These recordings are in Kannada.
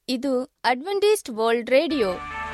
ಇದು ಅಡ್ವೆಂಟಿಸ್ಟ್ ವರ್ಲ್ಡ್ ರೇಡಿಯೋ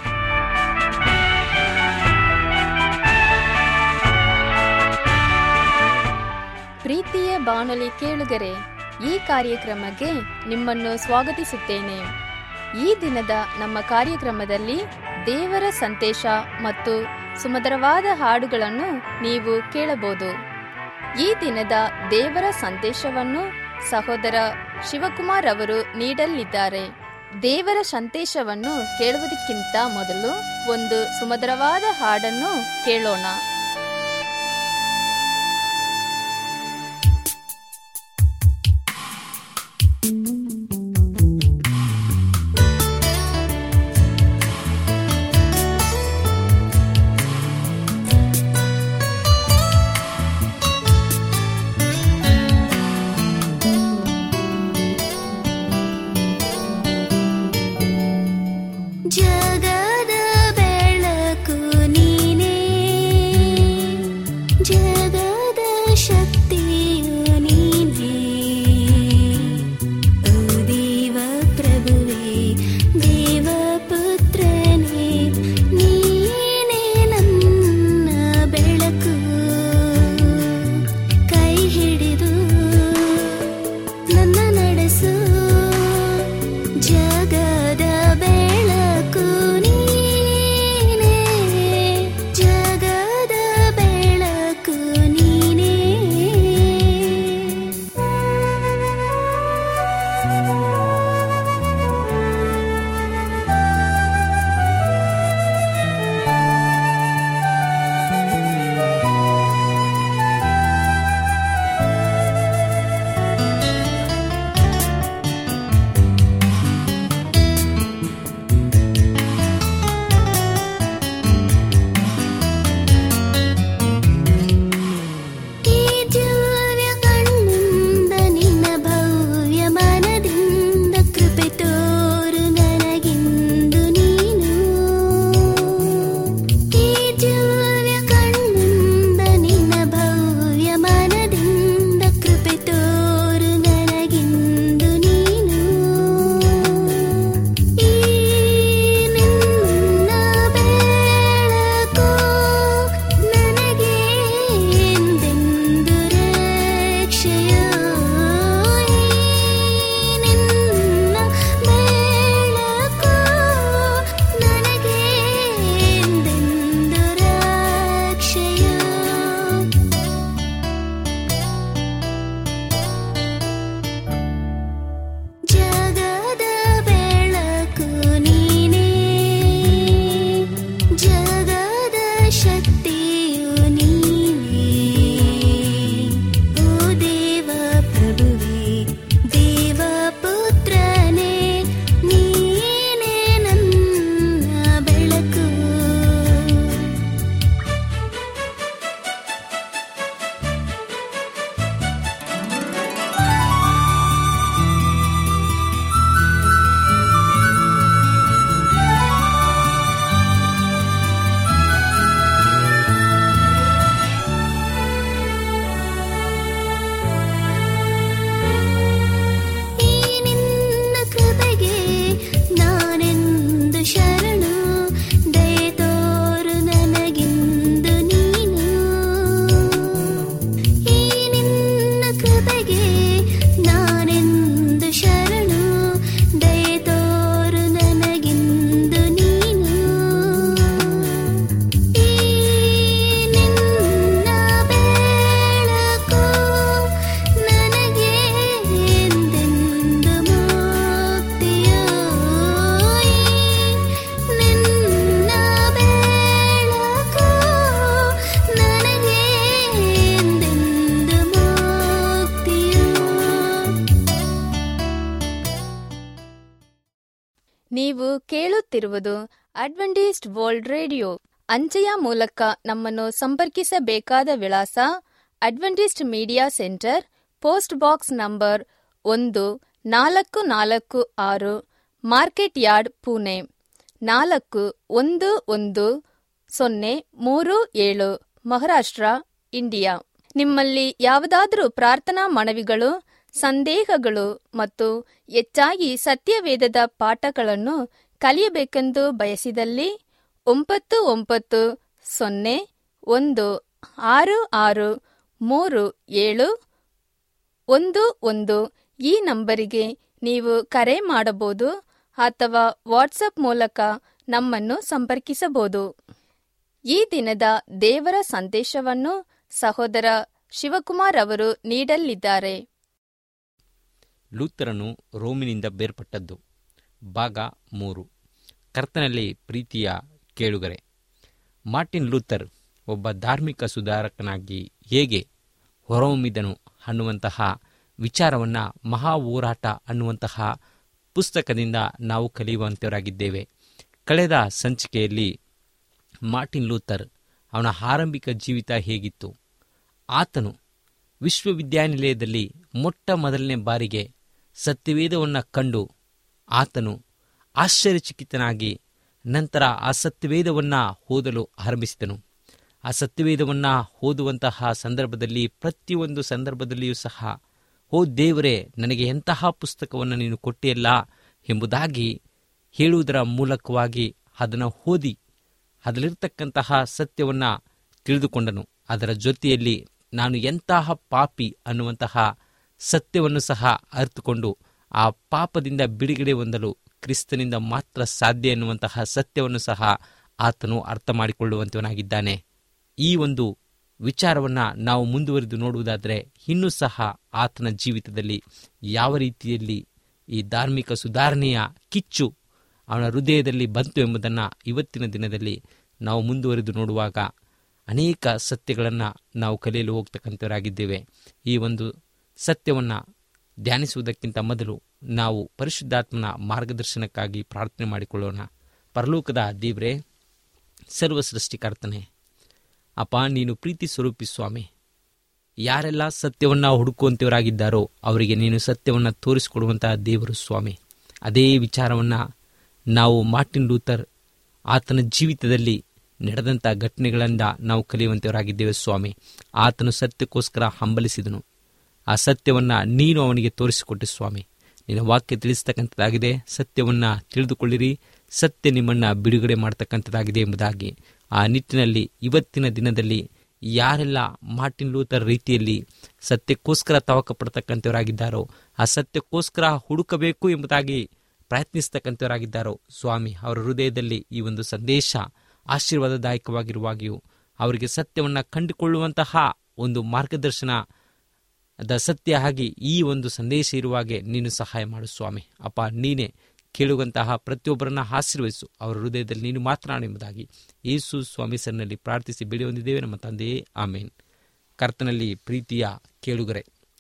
ಪ್ರೀತಿಯ ಬಾನುಲಿ ಕೇಳುಗರೆ ಈ ಕಾರ್ಯಕ್ರಮಕ್ಕೆ ನಿಮ್ಮನ್ನು ಸ್ವಾಗತಿಸುತ್ತೇನೆ ಈ ದಿನದ ನಮ್ಮ ಕಾರ್ಯಕ್ರಮದಲ್ಲಿ ದೇವರ ಸಂದೇಶ ಮತ್ತು ಸುಮಧುರವಾದ ಹಾಡುಗಳನ್ನು ನೀವು ಕೇಳಬಹುದು ಈ ದಿನದ ದೇವರ ಸಂದೇಶವನ್ನು ಸಹೋದರ ಶಿವಕುಮಾರ್ ಅವರು ನೀಡಲಿದ್ದಾರೆ ದೇವರ ಸಂದೇಶವನ್ನು ಕೇಳುವುದಕ್ಕಿಂತ ಮೊದಲು ಒಂದು ಸುಮಧುರವಾದ ಹಾಡನ್ನು ಕೇಳೋಣ ಜಗದ ಬೆಳಕು ನೀನೇ ಜಗದ ಶಕ್ತಿಯು ನೀನೇ ಓ ದೇವ ಪ್ರಭುವೇ ದೇವ ಪುತ್ರನೇ ನೀನೇ ನನ್ನ ಬೆಳಕು ಕೈ ಹಿಡಿದು ನನ್ನ ನಡೆಸು ಜಗದ ಬೆಳಕು ನೀನೇ ಜಗದ ಬೆಳಕು ನೀನೇ ಈ ದಿವ್ಯ ಕಣ್ಣಿಂದ ನಿನ್ನ ಭವ್ಯ ಮನದಿಂದ ಕೃಪೆ ತೋರು ನನಗಿಂದು ನೀನು ಈ ದಿವ್ಯ ಕಣ್ಣಿಂದ ನಿನ್ನ ಭವ್ಯ ಮನದಿಂದ ಕೃಪೆ ತೋರು ನನಗಿಂದು ನೀನು ಈ ನಿನ್ನ ಬೆಳಕು ನನಗೆ ಎಂದೆಂದು ರಕ್ಷೆಯೋ ಈ ನಿನ್ನ ಬೆಳಕು ನನಗೆ ಎಂದೆಂದು ರಕ್ಷೆಯೋ ಜಗದ ಬೆಳಕು ನೀನೇ ಜಗದ ಶಕ್ತಿಯು ನೀನೇ ಓ ದೇವ ಪ್ರಭುವೇ ದೇವ ಪುತ್ರನೇ ನೀನೇ ನನ್ನ ಬೆಳಕು ಈ ನಿನ್ನ ಕೃಪೆಗೆ ನಾನೆಂದು ಶರಣು ದಯೆ ತೋರು ನನಗಿಂದು ನೀನು ಈ ನಿನ್ನ ಕೃಪೆಗೆ ನಾನೆಂದು ಶರಣು ದಯೆ ತೋರು ನನಗಿಂದು ನೀನು ಈ ನಿನ್ನ ಬೆಳಕು ನನಗೆ ಎಂದೆಂದು ಮುಕ್ತಿಯೋ ಈ ನಿನ್ನ ಬೆಳಕು ನನಗೆ ಎಂದೆಂದು ಮುಕ್ತಿಯೋ ನೀವು ಕೇಳುತ್ತಿರುವುದು ಅಡ್ವೆಂಟಿಸ್ಟ್ ವರ್ಲ್ಡ್ ರೇಡಿಯೋ ಅಂಚೆಯ ಮೂಲಕ ನಮ್ಮನ್ನು ಸಂಪರ್ಕಿಸಬೇಕಾದ ವಿಳಾಸ Adventist media centre post box number ಒಂದು ನಾಲ್ಕು ನಾಲ್ಕು ಆರು ಮಾರ್ಕೆಟ್ ಯಾರ್ಡ್ ಪುಣೆ ನಾಲ್ಕು ಒಂದು ಒಂದು ಸೊನ್ನೆ ಮೂರು ಏಳು ಮಹಾರಾಷ್ಟ್ರ ಇಂಡಿಯಾ ನಿಮ್ಮಲ್ಲಿ ಯಾವುದಾದರೂ ಪ್ರಾರ್ಥನಾ ಮನವಿಗಳು ಸಂದೇಹಗಳು ಮತ್ತು ಹೆಚ್ಚಾಗಿ ಸತ್ಯವೇದದ ಪಾಠಗಳನ್ನು ಕಲಿಯಬೇಕೆಂದು ಬಯಸಿದಲ್ಲಿ ಒಂಬತ್ತು ಒಂಬತ್ತು ಸೊನ್ನೆ ಒಂದು ಆರು ಆರು ಮೂರು ಏಳು ಒಂದು ಒಂದು ಈ ನಂಬರಿಗೆ ನೀವು ಕರೆ ಮಾಡಬಹುದು ಅಥವಾ ವಾಟ್ಸಪ್ ಮೂಲಕ ನಮ್ಮನ್ನು ಸಂಪರ್ಕಿಸಬಹುದು ಈ ದಿನದ ದೇವರ ಸಂದೇಶವನ್ನು ಸಹೋದರ ಶಿವಕುಮಾರ್ ಅವರು ನೀಡಲಿದ್ದಾರೆ ಲೂಥರನು ರೋಮಿನಿಂದ ಬೇರ್ಪಟ್ಟದ್ದು ಭಾಗ ಮೂರು ಕರ್ತನಲ್ಲಿ ಪ್ರೀತಿಯ ಕೇಳುಗರೆ ಮಾರ್ಟಿನ್ ಲೂಥರ್ ಒಬ್ಬ ಧಾರ್ಮಿಕ ಸುಧಾರಕನಾಗಿ ಹೇಗೆ ಹೊರಹೊಮ್ಮಿದನು ಅನ್ನುವಂತಹ ವಿಚಾರವನ್ನು ಮಹಾ ಹೋರಾಟ ಅನ್ನುವಂತಹ ಪುಸ್ತಕದಿಂದ ನಾವು ಕಲಿಯುವಂತವರಾಗಿದ್ದೇವೆ ಕಳೆದ ಸಂಚಿಕೆಯಲ್ಲಿ ಮಾರ್ಟಿನ್ ಲೂಥರ್ ಅವನ ಆರಂಭಿಕ ಜೀವಿತ ಹೇಗಿತ್ತು ಆತನು ವಿಶ್ವವಿದ್ಯಾನಿಲಯದಲ್ಲಿ ಮೊಟ್ಟ ಮೊದಲನೇ ಬಾರಿಗೆ ಸತ್ಯವೇದವನ್ನು ಕಂಡು ಆತನು ಆಶ್ಚರ್ಯಚಕಿತನಾಗಿ ನಂತರ ಆ ಸತ್ಯವೇದವನ್ನು ಓದಲು ಆರಂಭಿಸಿದನು ಆ ಸತ್ಯವೇದವನ್ನು ಓದುವಂತಹ ಸಂದರ್ಭದಲ್ಲಿ ಪ್ರತಿಯೊಂದು ಸಂದರ್ಭದಲ್ಲಿಯೂ ಸಹ ಓ ದೇವರೇ ನನಗೆ ಎಂತಹ ಪುಸ್ತಕವನ್ನು ನೀನು ಕೊಟ್ಟಿಯಲ್ಲ ಎಂಬುದಾಗಿ ಹೇಳುವುದರ ಮೂಲಕವಾಗಿ ಅದನ್ನು ಓದಿ ಅದರಲ್ಲಿರ್ತಕ್ಕಂತಹ ಸತ್ಯವನ್ನು ತಿಳಿದುಕೊಂಡನು ಅದರ ಜೊತೆಯಲ್ಲಿ ನಾನು ಎಂತಹ ಪಾಪಿ ಅನ್ನುವಂತಹ ಸತ್ಯವನ್ನು ಸಹ ಅರಿತುಕೊಂಡು ಆ ಪಾಪದಿಂದ ಬಿಡುಗಡೆ ಹೊಂದಲು ಕ್ರಿಸ್ತನಿಂದ ಮಾತ್ರ ಸಾಧ್ಯ ಎನ್ನುವಂತಹ ಸತ್ಯವನ್ನು ಸಹ ಆತನು ಅರ್ಥ ಮಾಡಿಕೊಳ್ಳುವಂತವನಾಗಿದ್ದಾನೆ ಈ ಒಂದು ವಿಚಾರವನ್ನು ನಾವು ಮುಂದುವರಿದು ನೋಡುವುದಾದರೆ ಇನ್ನೂ ಸಹ ಆತನ ಜೀವಿತದಲ್ಲಿ ಯಾವ ರೀತಿಯಲ್ಲಿ ಈ ಧಾರ್ಮಿಕ ಸುಧಾರಣೆಯ ಕಿಚ್ಚು ಅವನ ಹೃದಯದಲ್ಲಿ ಬಂತು ಎಂಬುದನ್ನು ಇವತ್ತಿನ ದಿನದಲ್ಲಿ ನಾವು ಮುಂದುವರಿದು ನೋಡುವಾಗ ಅನೇಕ ಸತ್ಯಗಳನ್ನು ನಾವು ಕಲಿಯಲು ಹೋಗ್ತಕ್ಕಂಥವರಾಗಿದ್ದೇವೆ ಈ ಒಂದು ಸತ್ಯವನ್ನು ಧ್ಯಾನಿಸುವುದಕ್ಕಿಂತ ಮೊದಲು ನಾವು ಪರಿಶುದ್ಧಾತ್ಮನ ಮಾರ್ಗದರ್ಶನಕ್ಕಾಗಿ ಪ್ರಾರ್ಥನೆ ಮಾಡಿಕೊಳ್ಳೋಣ ಪರಲೋಕದ ದೇವ್ರೆ ಸರ್ವ ಸೃಷ್ಟಿಕರ್ತನೆ ಅಪ್ಪ ನೀನು ಪ್ರೀತಿ ಸ್ವರೂಪಿ ಸ್ವಾಮಿ ಯಾರೆಲ್ಲ ಸತ್ಯವನ್ನು ಹುಡುಕುವಂಥವರಾಗಿದ್ದಾರೋ ಅವರಿಗೆ ನೀನು ಸತ್ಯವನ್ನು ತೋರಿಸಿಕೊಡುವಂತಹ ದೇವರು ಸ್ವಾಮಿ ಅದೇ ವಿಚಾರವನ್ನು ನಾವು ಮಾರ್ಟಿನ್ ಲೂಥರ್ ಆತನ ಜೀವಿತದಲ್ಲಿ ನಡೆದಂಥ ಘಟನೆಗಳಿಂದ ನಾವು ಕಲಿಯುವಂಥವರಾಗಿದ್ದೇವೆ ಸ್ವಾಮಿ ಆತನು ಸತ್ಯಕ್ಕೋಸ್ಕರ ಹಂಬಲಿಸಿದನು ಆ ಸತ್ಯವನ್ನು ನೀನು ಅವನಿಗೆ ತೋರಿಸಿಕೊಟ್ಟೆ ಸ್ವಾಮಿ ನಿನ್ನ ವಾಕ್ಯ ತಿಳಿಸ್ತಕ್ಕಂಥದ್ದಾಗಿದೆ ಸತ್ಯವನ್ನು ತಿಳಿದುಕೊಳ್ಳಿರಿ ಸತ್ಯ ನಿಮ್ಮನ್ನು ಬಿಡುಗಡೆ ಮಾಡ್ತಕ್ಕಂಥದ್ದಾಗಿದೆ ಎಂಬುದಾಗಿ ಆ ನಿಟ್ಟಿನಲ್ಲಿ ಇವತ್ತಿನ ದಿನದಲ್ಲಿ ಯಾರೆಲ್ಲ ಮಾರ್ಟಿನ್ ಲೂಥರ್ ರೀತಿಯಲ್ಲಿ ಸತ್ಯಕ್ಕೋಸ್ಕರ ತವಕ ಪಡ್ತಕ್ಕಂಥವರಾಗಿದ್ದಾರೋ ಆ ಸತ್ಯಕ್ಕೋಸ್ಕರ ಹುಡುಕಬೇಕು ಎಂಬುದಾಗಿ ಪ್ರಯತ್ನಿಸ್ತಕ್ಕಂಥವರಾಗಿದ್ದಾರೋ ಸ್ವಾಮಿ ಅವರ ಹೃದಯದಲ್ಲಿ ಈ ಒಂದು ಸಂದೇಶ ಆಶೀರ್ವಾದದಾಯಕವಾಗಿರುವಾಗಿಯೂ ಅವರಿಗೆ ಸತ್ಯವನ್ನು ಕಂಡುಕೊಳ್ಳುವಂತಹ ಒಂದು ಮಾರ್ಗದರ್ಶನ ದ ಸತ್ಯ ಆಗಿ ಈ ಒಂದು ಸಂದೇಶ ಇರುವಾಗೆ ನೀನು ಸಹಾಯ ಮಾಡು ಸ್ವಾಮಿ ಅಪ್ಪ ನೀನೇ ಕೇಳುವಂತಹ ಪ್ರತಿಯೊಬ್ಬರನ್ನ ಆಶೀರ್ವದಿಸು ಅವರ ಹೃದಯದಲ್ಲಿ ನೀನು ಮಾತನಾಡು ಎಂಬುದಾಗಿ ಯೇಸು ಸ್ವಾಮಿ ಸರ್ನಲ್ಲಿ ಪ್ರಾರ್ಥಿಸಿ ಬೆಳೆ ಹೊಂದಿದ್ದೇವೆ ನಮ್ಮ ತಂದೆಯೇ ಆಮೇನ್ ಕರ್ತನಲ್ಲಿ ಪ್ರೀತಿಯ ಕೇಳುಗರೆ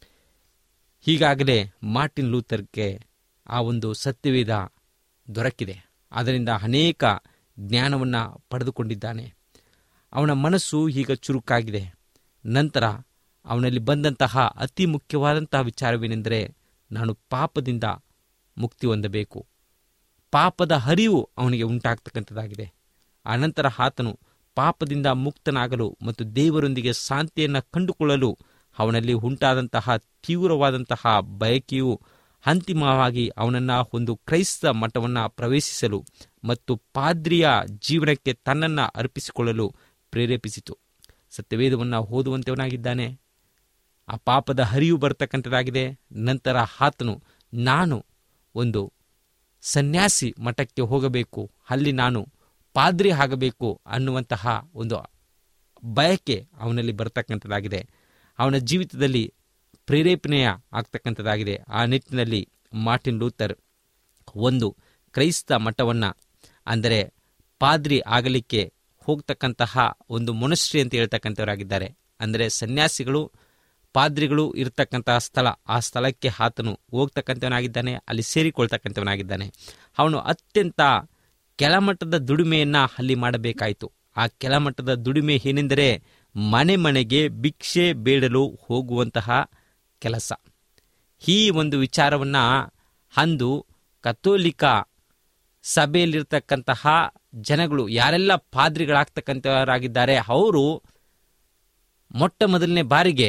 ಹೀಗಾಗಲೇ ಮಾರ್ಟಿನ್ ಲೂಥರ್ಗೆ ಆ ಒಂದು ಸತ್ಯವೇದ ದೊರಕಿದೆ ಅದರಿಂದ ಅನೇಕ ಜ್ಞಾನವನ್ನು ಪಡೆದುಕೊಂಡಿದ್ದಾನೆ ಅವನ ಮನಸ್ಸು ಈಗ ಚುರುಕಾಗಿದೆ ನಂತರ ಅವನಲ್ಲಿ ಬಂದಂತಹ ಅತಿ ಮುಖ್ಯವಾದಂತಹ ವಿಚಾರವೇನೆಂದರೆ ನಾನು ಪಾಪದಿಂದ ಮುಕ್ತಿ ಹೊಂದಬೇಕು ಪಾಪದ ಹರಿವು ಅವನಿಗೆ ಉಂಟಾಗ್ತಕ್ಕಂಥದ್ದಾಗಿದೆ ಆನಂತರ ಆತನು ಪಾಪದಿಂದ ಮುಕ್ತನಾಗಲು ಮತ್ತು ದೇವರೊಂದಿಗೆ ಶಾಂತಿಯನ್ನು ಕಂಡುಕೊಳ್ಳಲು ಅವನಲ್ಲಿ ಉಂಟಾದಂತಹ ತೀವ್ರವಾದಂತಹ ಬಯಕೆಯು ಅಂತಿಮವಾಗಿ ಅವನನ್ನು ಒಂದು ಕ್ರೈಸ್ತ ಮಠವನ್ನು ಪ್ರವೇಶಿಸಲು ಮತ್ತು ಪಾದ್ರಿಯ ಜೀವನಕ್ಕೆ ತನ್ನನ್ನು ಅರ್ಪಿಸಿಕೊಳ್ಳಲು ಪ್ರೇರೇಪಿಸಿತು ಸತ್ಯವೇದವನ್ನು ಓದುವಂತವನಾಗಿದ್ದಾನೆ ಆ ಪಾಪದ ಹರಿವು ಬರ್ತಕ್ಕಂಥದ್ದಾಗಿದೆ ನಂತರ ಆತನು ನಾನು ಒಂದು ಸನ್ಯಾಸಿ ಮಠಕ್ಕೆ ಹೋಗಬೇಕು ಅಲ್ಲಿ ನಾನು ಪಾದ್ರಿ ಆಗಬೇಕು ಅನ್ನುವಂತಹ ಒಂದು ಬಯಕೆ ಅವನಲ್ಲಿ ಬರ್ತಕ್ಕಂಥದ್ದಾಗಿದೆ ಅವನ ಜೀವಿತದಲ್ಲಿ ಪ್ರೇರೇಪಣೆಯ ಆಗ್ತಕ್ಕಂಥದ್ದಾಗಿದೆ ಆ ನಿಟ್ಟಿನಲ್ಲಿ ಮಾರ್ಟಿನ್ ಲೂಥರ್ ಒಂದು ಕ್ರೈಸ್ತ ಮಠವನ್ನು ಅಂದರೆ ಪಾದ್ರಿ ಆಗಲಿಕ್ಕೆ ಹೋಗ್ತಕ್ಕಂತಹ ಒಂದು ಮೊನಸ್ಟ್ರಿ ಅಂತ ಹೇಳ್ತಕ್ಕಂಥವರಾಗಿದ್ದಾರೆ ಅಂದರೆ ಸನ್ಯಾಸಿಗಳು ಪಾದ್ರಿಗಳು ಇರತಕ್ಕಂತಹ ಸ್ಥಳ ಆ ಸ್ಥಳಕ್ಕೆ ಆತನು ಹೋಗ್ತಕ್ಕಂಥವನಾಗಿದ್ದಾನೆ ಅಲ್ಲಿ ಸೇರಿಕೊಳ್ತಕ್ಕಂಥವನಾಗಿದ್ದಾನೆ ಅವನು ಅತ್ಯಂತ ಕೆಳಮಟ್ಟದ ದುಡಿಮೆಯನ್ನು ಅಲ್ಲಿ ಮಾಡಬೇಕಾಯಿತು ಆ ಕೆಳಮಟ್ಟದ ದುಡಿಮೆ ಏನೆಂದರೆ ಮನೆ ಮನೆಗೆ ಭಿಕ್ಷೆ ಬೇಡಲು ಹೋಗುವಂತಹ ಕೆಲಸ ಈ ಒಂದು ವಿಚಾರವನ್ನು ಅಂದು ಕಥೋಲಿಕ ಸಭೆಯಲ್ಲಿರ್ತಕ್ಕಂತಹ ಜನಗಳು ಯಾರೆಲ್ಲ ಪಾದ್ರಿಗಳಾಗ್ತಕ್ಕಂಥವರಾಗಿದ್ದಾರೆ ಅವರು ಮೊಟ್ಟ ಮೊದಲನೇ ಬಾರಿಗೆ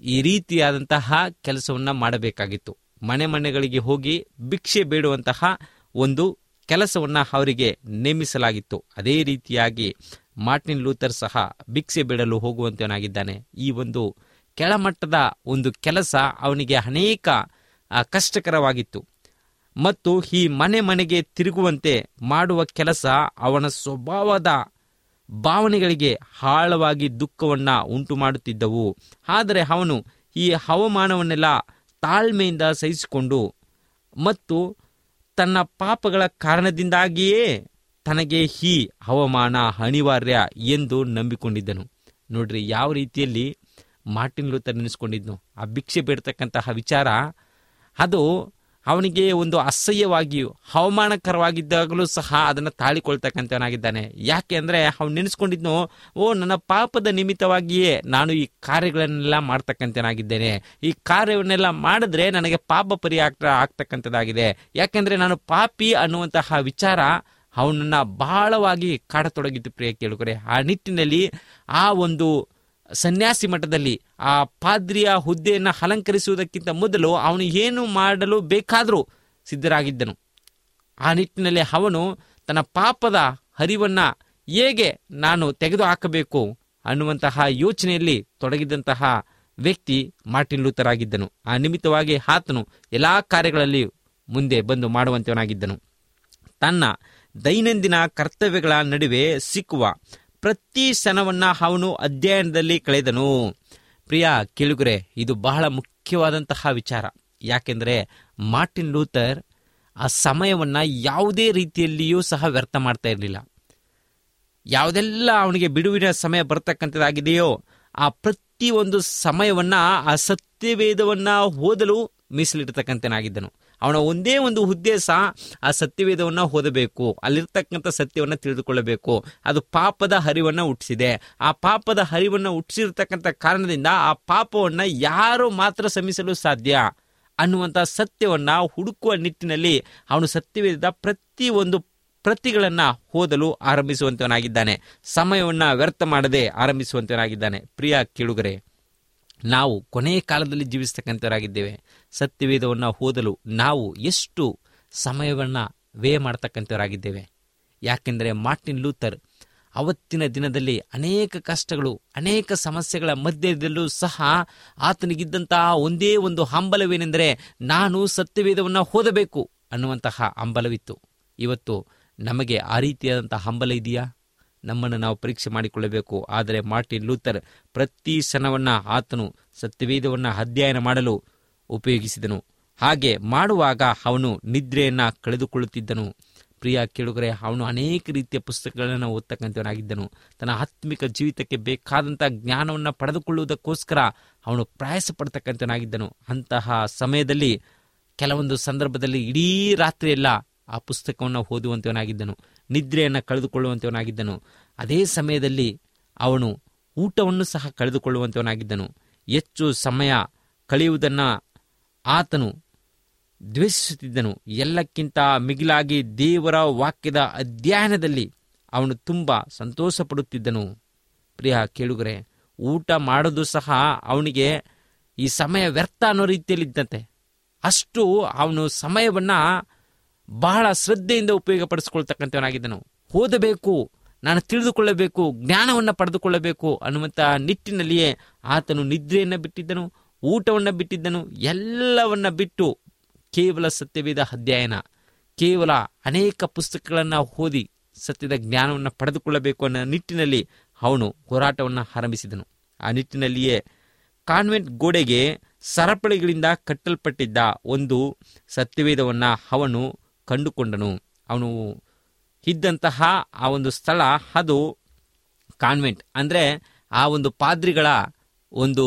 ಈ ರೀತಿಯಾದಂತಹ ಕೆಲಸವನ್ನ ಮಾಡಬೇಕಾಗಿತ್ತು ಮನೆ ಮನೆಗಳಿಗೆ ಹೋಗಿ ಭಿಕ್ಷೆ ಬೇಡುವಂತಹ ಒಂದು ಕೆಲಸವನ್ನ ಅವರಿಗೆ ನೇಮಿಸಲಾಗಿತ್ತು ಅದೇ ರೀತಿಯಾಗಿ ಮಾರ್ಟಿನ್ ಲೂಥರ್ ಸಹ ಭಿಕ್ಷೆ ಬೇಡಲು ಹೋಗುವಂತವನಾಗಿದ್ದಾನೆ ಈ ಒಂದು ಕೆಳಮಟ್ಟದ ಒಂದು ಕೆಲಸ ಅವನಿಗೆ ಅನೇಕ ಆ, ಕಷ್ಟಕರವಾಗಿತ್ತು ಮತ್ತು ಈ ಮನೆ ಮನೆಗೆ ತಿರುಗುವಂತೆ ಮಾಡುವ ಕೆಲಸ ಅವನ ಸ್ವಭಾವದ ಭಾವನೆಗಳಿಗೆ ಆಳವಾಗಿ ದುಃಖವನ್ನ ಉಂಟು ಮಾಡುತ್ತಿದ್ದವು ಆದರೆ ಅವನು ಈ ಹವಾಮಾನವನ್ನೆಲ್ಲ ತಾಳ್ಮೆಯಿಂದ ಸಹಿಸಿಕೊಂಡು ಮತ್ತು ತನ್ನ ಪಾಪಗಳ ಕಾರಣದಿಂದಾಗಿಯೇ ತನಗೆ ಈ ಹವಾಮಾನ ಅನಿವಾರ್ಯ ಎಂದು ನಂಬಿಕೊಂಡಿದ್ದನು ನೋಡ್ರಿ ಯಾವ ರೀತಿಯಲ್ಲಿ ಮಾರ್ಟಿನ್ ಲೂಥರ್ ನೆನೆಸ್ಕೊಂಡಿದ್ನು ಆ ಭಿಕ್ಷೆ ಬೇಡ್ತಕ್ಕಂತಹ ವಿಚಾರ ಅದು ಅವನಿಗೆ ಒಂದು ಅಸಹ್ಯವಾಗಿಯೂ ಅವಮಾನಕರವಾಗಿದ್ದಾಗಲೂ ಸಹ ಅದನ್ನು ತಾಳಿಕೊಳ್ತಕ್ಕಂಥವನಾಗಿದ್ದಾನೆ ಯಾಕೆ ಅಂದರೆ ಅವನು ನೆನೆಸ್ಕೊಂಡಿದ್ನು ಓ ನನ್ನ ಪಾಪದ ನಿಮಿತ್ತವಾಗಿಯೇ ನಾನು ಈ ಕಾರ್ಯಗಳನ್ನೆಲ್ಲ ಮಾಡ್ತಕ್ಕಂಥನಾಗಿದ್ದೇನೆ ಈ ಕಾರ್ಯವನ್ನೆಲ್ಲ ಮಾಡಿದ್ರೆ ನನಗೆ ಪಾಪ ಪರಿಹಾರ ಆಗ್ತಕ್ಕಂಥದ್ದಾಗಿದೆ ಯಾಕೆಂದರೆ ನಾನು ಪಾಪಿ ಅನ್ನುವಂತಹ ವಿಚಾರ ಅವನನ್ನ ಬಹಳವಾಗಿ ಕಾಡತೊಡಗಿದ್ದು ಪ್ರಿಯ ಕೇಳುಗರೆ ಆ ನಿಟ್ಟಿನಲ್ಲಿ ಆ ಒಂದು ಸನ್ಯಾಸಿ ಮಠದಲ್ಲಿ ಆ ಪಾದ್ರಿಯ ಹುದ್ದೆಯನ್ನು ಅಲಂಕರಿಸುವುದಕ್ಕಿಂತ ಮೊದಲು ಅವನು ಏನು ಮಾಡಲು ಬೇಕಾದರೂ ಸಿದ್ಧರಾಗಿದ್ದನು ಆ ನಿಟ್ಟಿನಲ್ಲಿ ಅವನು ತನ್ನ ಪಾಪದ ಹರಿವನ್ನ ಹೇಗೆ ನಾನು ತೆಗೆದು ಹಾಕಬೇಕು ಅನ್ನುವಂತಹ ಯೋಚನೆಯಲ್ಲಿ ತೊಡಗಿದಂತಹ ವ್ಯಕ್ತಿ ಮಾರ್ಟಿನ್ ಲೂಥರ್ ಆಗಿದ್ದನು ಆ ನಿಮಿತ್ತವಾಗಿ ಆತನು ಎಲ್ಲಾ ಕಾರ್ಯಗಳಲ್ಲಿ ಮುಂದೆ ಬಂದು ಮಾಡುವಂತವನಾಗಿದ್ದನು ತನ್ನ ದೈನಂದಿನ ಕರ್ತವ್ಯಗಳ ನಡುವೆ ಸಿಕ್ಕುವ ಪ್ರತಿ ಕ್ಷಣವನ್ನ ಅವನು ಅಧ್ಯಯನದಲ್ಲಿ ಕಳೆದನು ಪ್ರಿಯ ಕೇಳುಗರೆ ಇದು ಬಹಳ ಮುಖ್ಯವಾದಂತಹ ವಿಚಾರ ಯಾಕೆಂದರೆ ಮಾರ್ಟಿನ್ ಲೂಥರ್ ಆ ಸಮಯವನ್ನ ಯಾವುದೇ ರೀತಿಯಲ್ಲಿಯೂ ಸಹ ವ್ಯರ್ಥ ಮಾಡ್ತಾ ಇರಲಿಲ್ಲ ಯಾವುದೆಲ್ಲ ಅವನಿಗೆ ಬಿಡುವಿನ ಸಮಯ ಬರ್ತಕ್ಕಂಥದ್ದಾಗಿದೆಯೋ ಆ ಪ್ರತಿ ಒಂದು ಸಮಯವನ್ನ ಆ ಸತ್ಯವೇದವನ್ನ ಓದಲು ಮೀಸಲಿಡ್ತಕ್ಕಂಥನಾಗಿದ್ದನು ಅವನ ಒಂದೇ ಒಂದು ಉದ್ದೇಶ ಆ ಸತ್ಯವೇದವನ್ನ ಓದಬೇಕು ಅಲ್ಲಿರ್ತಕ್ಕಂಥ ಸತ್ಯವನ್ನ ತಿಳಿದುಕೊಳ್ಳಬೇಕು ಅದು ಪಾಪದ ಹರಿವನ್ನ ಹುಟ್ಟಿಸಿದೆ ಆ ಪಾಪದ ಹರಿವನ್ನ ಹುಟ್ಟಿಸಿರ್ತಕ್ಕಂಥ ಕಾರಣದಿಂದ ಆ ಪಾಪವನ್ನ ಯಾರು ಮಾತ್ರ ಶಮಿಸಲು ಸಾಧ್ಯ ಅನ್ನುವಂಥ ಸತ್ಯವನ್ನ ಹುಡುಕುವ ನಿಟ್ಟಿನಲ್ಲಿ ಅವನು ಸತ್ಯವೇದ ಪ್ರತಿ ಒಂದು ಪ್ರತಿಗಳನ್ನ ಓದಲು ಆರಂಭಿಸುವಂತವನಾಗಿದ್ದಾನೆ ಸಮಯವನ್ನ ವ್ಯರ್ಥ ಮಾಡದೆ ಆರಂಭಿಸುವಂತವನಾಗಿದ್ದಾನೆ ಪ್ರಿಯ ಕೇಳುಗರೆ ನಾವು ಕೊನೆಯ ಕಾಲದಲ್ಲಿ ಜೀವಿಸ್ತಕ್ಕಂಥವರಾಗಿದ್ದೇವೆ ಸತ್ಯವೇದವನ್ನು ಓದಲು ನಾವು ಎಷ್ಟು ಸಮಯವನ್ನು ವ್ಯಯ ಮಾಡ್ತಕ್ಕಂಥವರಾಗಿದ್ದೇವೆ ಯಾಕೆಂದರೆ ಮಾರ್ಟಿನ್ ಲೂಥರ್ ಅವತ್ತಿನ ದಿನದಲ್ಲಿ ಅನೇಕ ಕಷ್ಟಗಳು ಅನೇಕ ಸಮಸ್ಯೆಗಳ ಮಧ್ಯದಲ್ಲೂ ಸಹ ಆತನಿಗಿದ್ದಂತಹ ಒಂದೇ ಒಂದು ಹಂಬಲವೇನೆಂದರೆ ನಾನು ಸತ್ಯವೇದವನ್ನು ಓದಬೇಕು ಅನ್ನುವಂತಹ ಹಂಬಲವಿತ್ತು ಇವತ್ತು ನಮಗೆ ಆ ರೀತಿಯಾದಂತಹ ಹಂಬಲ ಇದೆಯಾ ನಮ್ಮನ್ನು ನಾವು ಪರೀಕ್ಷೆ ಮಾಡಿಕೊಳ್ಳಬೇಕು ಆದರೆ ಮಾರ್ಟಿನ್ ಲೂಥರ್ ಪ್ರತಿ ಕ್ಷಣವನ್ನ ಆತನು ಸತ್ಯವೇದವನ್ನು ಅಧ್ಯಯನ ಮಾಡಲು ಉಪಯೋಗಿಸಿದನು ಹಾಗೆ ಮಾಡುವಾಗ ಅವನು ನಿದ್ರೆಯನ್ನ ಕಳೆದುಕೊಳ್ಳುತ್ತಿದ್ದನು ಪ್ರಿಯ ಕೇಳುಗರೆ ಅವನು ಅನೇಕ ರೀತಿಯ ಪುಸ್ತಕಗಳನ್ನು ಓದ್ತಕ್ಕಂಥವನಾಗಿದ್ದನು ತನ್ನ ಆತ್ಮಿಕ ಜೀವಿತಕ್ಕೆ ಬೇಕಾದಂತಹ ಜ್ಞಾನವನ್ನು ಪಡೆದುಕೊಳ್ಳುವುದಕ್ಕೋಸ್ಕರ ಅವನು ಪ್ರಯಾಸ ಪಡ್ತಕ್ಕಂಥವನಾಗಿದ್ದನು ಅಂತಹ ಸಮಯದಲ್ಲಿ ಕೆಲವೊಂದು ಸಂದರ್ಭದಲ್ಲಿ ಇಡೀ ರಾತ್ರಿಯೆಲ್ಲ ಆ ಪುಸ್ತಕವನ್ನು ಓದುವಂತವನಾಗಿದ್ದನು ನಿದ್ರೆಯನ್ನು ಕಳೆದುಕೊಳ್ಳುವಂತವನಾಗಿದ್ದನು ಅದೇ ಸಮಯದಲ್ಲಿ ಅವನು ಊಟವನ್ನು ಸಹ ಕಳೆದುಕೊಳ್ಳುವಂತವನಾಗಿದ್ದನು ಹೆಚ್ಚು ಸಮಯ ಕಳೆಯುವುದನ್ನು ಆತನು ದ್ವೇಷಿಸುತ್ತಿದ್ದನು ಎಲ್ಲಕ್ಕಿಂತ ಮಿಗಿಲಾಗಿ ದೇವರ ವಾಕ್ಯದ ಅಧ್ಯಯನದಲ್ಲಿ ಅವನು ತುಂಬ ಸಂತೋಷ ಪಡುತ್ತಿದ್ದನು ಪ್ರಿಯ ಕೇಳುಗರೆ ಊಟ ಮಾಡೋದು ಸಹ ಅವನಿಗೆ ಈ ಸಮಯ ವ್ಯರ್ಥ ಅನ್ನೋ ರೀತಿಯಲ್ಲಿದ್ದಂತೆ ಅಷ್ಟು ಅವನು ಸಮಯವನ್ನ ಬಹಳ ಶ್ರದ್ಧೆಯಿಂದ ಉಪಯೋಗಪಡಿಸಿಕೊಳ್ತಕ್ಕಂಥವನಾಗಿದ್ದನು ಓದಬೇಕು ನಾನು ತಿಳಿದುಕೊಳ್ಳಬೇಕು ಜ್ಞಾನವನ್ನು ಪಡೆದುಕೊಳ್ಳಬೇಕು ಅನ್ನುವಂಥ ನಿಟ್ಟಿನಲ್ಲಿಯೇ ಆತನು ನಿದ್ರೆಯನ್ನು ಬಿಟ್ಟಿದ್ದನು ಊಟವನ್ನು ಬಿಟ್ಟಿದ್ದನು ಎಲ್ಲವನ್ನ ಬಿಟ್ಟು ಕೇವಲ ಸತ್ಯವೇದ ಅಧ್ಯಯನ ಕೇವಲ ಅನೇಕ ಪುಸ್ತಕಗಳನ್ನು ಓದಿ ಸತ್ಯದ ಜ್ಞಾನವನ್ನು ಪಡೆದುಕೊಳ್ಳಬೇಕು ಅನ್ನೋ ನಿಟ್ಟಿನಲ್ಲಿ ಅವನು ಹೋರಾಟವನ್ನು ಆರಂಭಿಸಿದನು ಆ ನಿಟ್ಟಿನಲ್ಲಿಯೇ ಕಾನ್ವೆಂಟ್ ಗೋಡೆಗೆ ಸರಪಳಿಗಳಿಂದ ಕಟ್ಟಲ್ಪಟ್ಟಿದ್ದ ಒಂದು ಸತ್ಯವೇದವನ್ನು ಅವನು ಕಂಡುಕೊಂಡನು ಅವನು ಇದ್ದಂತಹ ಆ ಒಂದು ಸ್ಥಳ ಅದು ಕಾನ್ವೆಂಟ್ ಅಂದರೆ ಆ ಒಂದು ಪಾದ್ರಿಗಳ ಒಂದು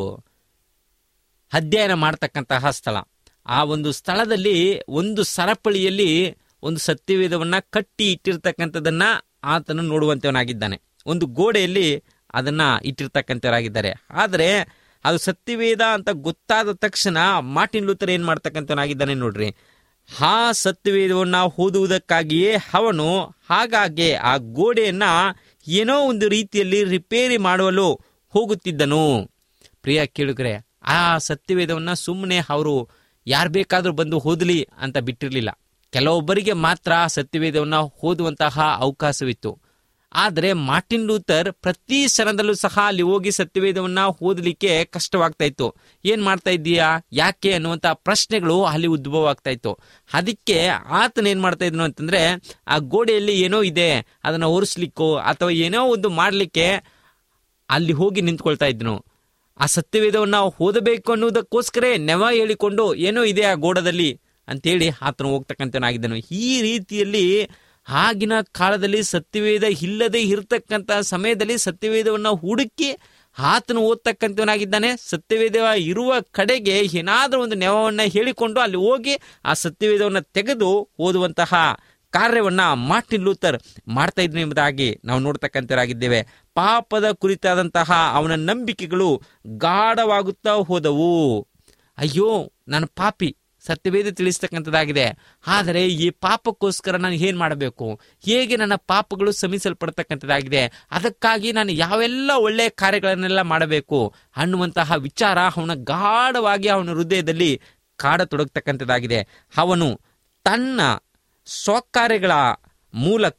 ಅಧ್ಯಯನ ಮಾಡ್ತಕ್ಕಂತಹ ಸ್ಥಳ ಆ ಒಂದು ಸ್ಥಳದಲ್ಲಿ ಒಂದು ಸರಪಳಿಯಲ್ಲಿ ಒಂದು ಸತ್ಯವೇದವನ್ನ ಕಟ್ಟಿ ಇಟ್ಟಿರ್ತಕ್ಕಂಥದ್ದನ್ನ ಆತನು ನೋಡುವಂತವನಾಗಿದ್ದಾನೆ ಒಂದು ಗೋಡೆಯಲ್ಲಿ ಅದನ್ನ ಇಟ್ಟಿರ್ತಕ್ಕಂಥವರಾಗಿದ್ದಾರೆ ಆದರೆ ಅದು ಸತ್ಯವೇದ ಅಂತ ಗೊತ್ತಾದ ತಕ್ಷಣ ಮಾರ್ಟಿನ್ ಲೂಥರ್ ಏನ್ ಮಾಡ್ತಕ್ಕಂಥವನಾಗಿದ್ದಾನೆ ನೋಡ್ರಿ ಆ ಸತ್ಯವೇದವನ್ನ ಓದುವುದಕ್ಕಾಗಿಯೇ ಅವನು ಹಾಗಾಗಿ ಆ ಗೋಡೆಯನ್ನ ಏನೋ ಒಂದು ರೀತಿಯಲ್ಲಿ ರಿಪೇರಿ ಮಾಡಲು ಹೋಗುತ್ತಿದ್ದನು ಪ್ರಿಯ ಕೇಳುಗರೆ ಆ ಸತ್ಯವೇದವನ್ನ ಸುಮ್ಮನೆ ಅವರು ಯಾರು ಬೇಕಾದರೂ ಬಂದು ಓದಲಿ ಅಂತ ಬಿಟ್ಟಿರಲಿಲ್ಲ ಕೆಲವೊಬ್ಬರಿಗೆ ಮಾತ್ರ ಆ ಸತ್ಯವೇದವನ್ನ ಓದುವಂತಹ ಅವಕಾಶವಿತ್ತು ಆದರೆ ಮಾರ್ಟಿನ್ ಲೂಥರ್ ಪ್ರತಿ ಕ್ಷಣದಲ್ಲೂ ಸಹ ಅಲ್ಲಿ ಹೋಗಿ ಸತ್ಯವೇದವನ್ನ ಓದಲಿಕ್ಕೆ ಕಷ್ಟವಾಗ್ತಾ ಇತ್ತು ಏನ್ ಮಾಡ್ತಾ ಇದ್ದೀಯಾ ಯಾಕೆ ಅನ್ನುವಂತ ಪ್ರಶ್ನೆಗಳು ಅಲ್ಲಿ ಉದ್ಭವ ಆಗ್ತಾ ಇತ್ತು ಅದಕ್ಕೆ ಆತನ ಏನ್ ಮಾಡ್ತಾ ಇದ್ನು ಅಂತಂದ್ರೆ ಆ ಗೋಡೆಯಲ್ಲಿ ಏನೋ ಇದೆ ಅದನ್ನ ಒರೆಸ್ಲಿಕ್ಕೋ ಅಥವಾ ಏನೋ ಒಂದು ಮಾಡ್ಲಿಕ್ಕೆ ಅಲ್ಲಿ ಹೋಗಿ ನಿಂತ್ಕೊಳ್ತಾ ಇದ್ನು ಆ ಸತ್ಯವೇದವನ್ನ ಓದಬೇಕು ಅನ್ನುವುದಕ್ಕೋಸ್ಕರ ನೆವ ಹೇಳಿಕೊಂಡು ಏನೋ ಇದೆ ಆ ಗೋಡದಲ್ಲಿ ಅಂತೇಳಿ ಆತನು ಹೋಗ್ತಕ್ಕಂಥನಾಗಿದ್ದನು ಈ ರೀತಿಯಲ್ಲಿ ಆಗಿನ ಕಾಲದಲ್ಲಿ ಸತ್ಯವೇದ ಇಲ್ಲದೆ ಇರತಕ್ಕಂಥ ಸಮಯದಲ್ಲಿ ಸತ್ಯವೇದವನ್ನ ಹುಡುಕಿ ಆತನು ಓದ್ತಕ್ಕಂಥವನಾಗಿದ್ದಾನೆ ಸತ್ಯವೇದ ಇರುವ ಕಡೆಗೆ ಏನಾದರೂ ಒಂದು ನೆವವನ್ನ ಹೇಳಿಕೊಂಡು ಅಲ್ಲಿ ಹೋಗಿ ಆ ಸತ್ಯವೇದವನ್ನ ತೆಗೆದು ಓದುವಂತಹ ಕಾರ್ಯವನ್ನ ಮಾರ್ಟಿನ್ ಲೂಥರ್ ಮಾಡ್ತಾ ಇದ್ನು ಎಂಬುದಾಗಿ ನಾವು ನೋಡ್ತಕ್ಕಂಥವರಾಗಿದ್ದೇವೆ ಪಾಪದ ಕುರಿತಾದಂತಹ ಅವನ ನಂಬಿಕೆಗಳು ಗಾಢವಾಗುತ್ತಾ ಹೋದವು ಅಯ್ಯೋ ನಾನು ಪಾಪಿ ಸತ್ಯವೇದ ತಿಳಿಸ್ತಕ್ಕಂಥದ್ದಾಗಿದೆ ಆದರೆ ಈ ಪಾಪಕ್ಕೋಸ್ಕರ ನಾನು ಏನ್ ಮಾಡಬೇಕು ಹೇಗೆ ನನ್ನ ಪಾಪಗಳು ಶ್ರಮಿಸಲ್ಪಡ್ತಕ್ಕಂಥದ್ದಾಗಿದೆ ಅದಕ್ಕಾಗಿ ನಾನು ಯಾವೆಲ್ಲ ಒಳ್ಳೆಯ ಕಾರ್ಯಗಳನ್ನೆಲ್ಲ ಮಾಡಬೇಕು ಅನ್ನುವಂತಹ ವಿಚಾರ ಅವನ ಗಾಢವಾಗಿ ಅವನ ಹೃದಯದಲ್ಲಿ ಕಾಡತೊಡಗ್ತಕ್ಕಂಥದ್ದಾಗಿದೆ ಅವನು ತನ್ನ ಸ್ವಕಾರ್ಯಗಳ ಮೂಲಕ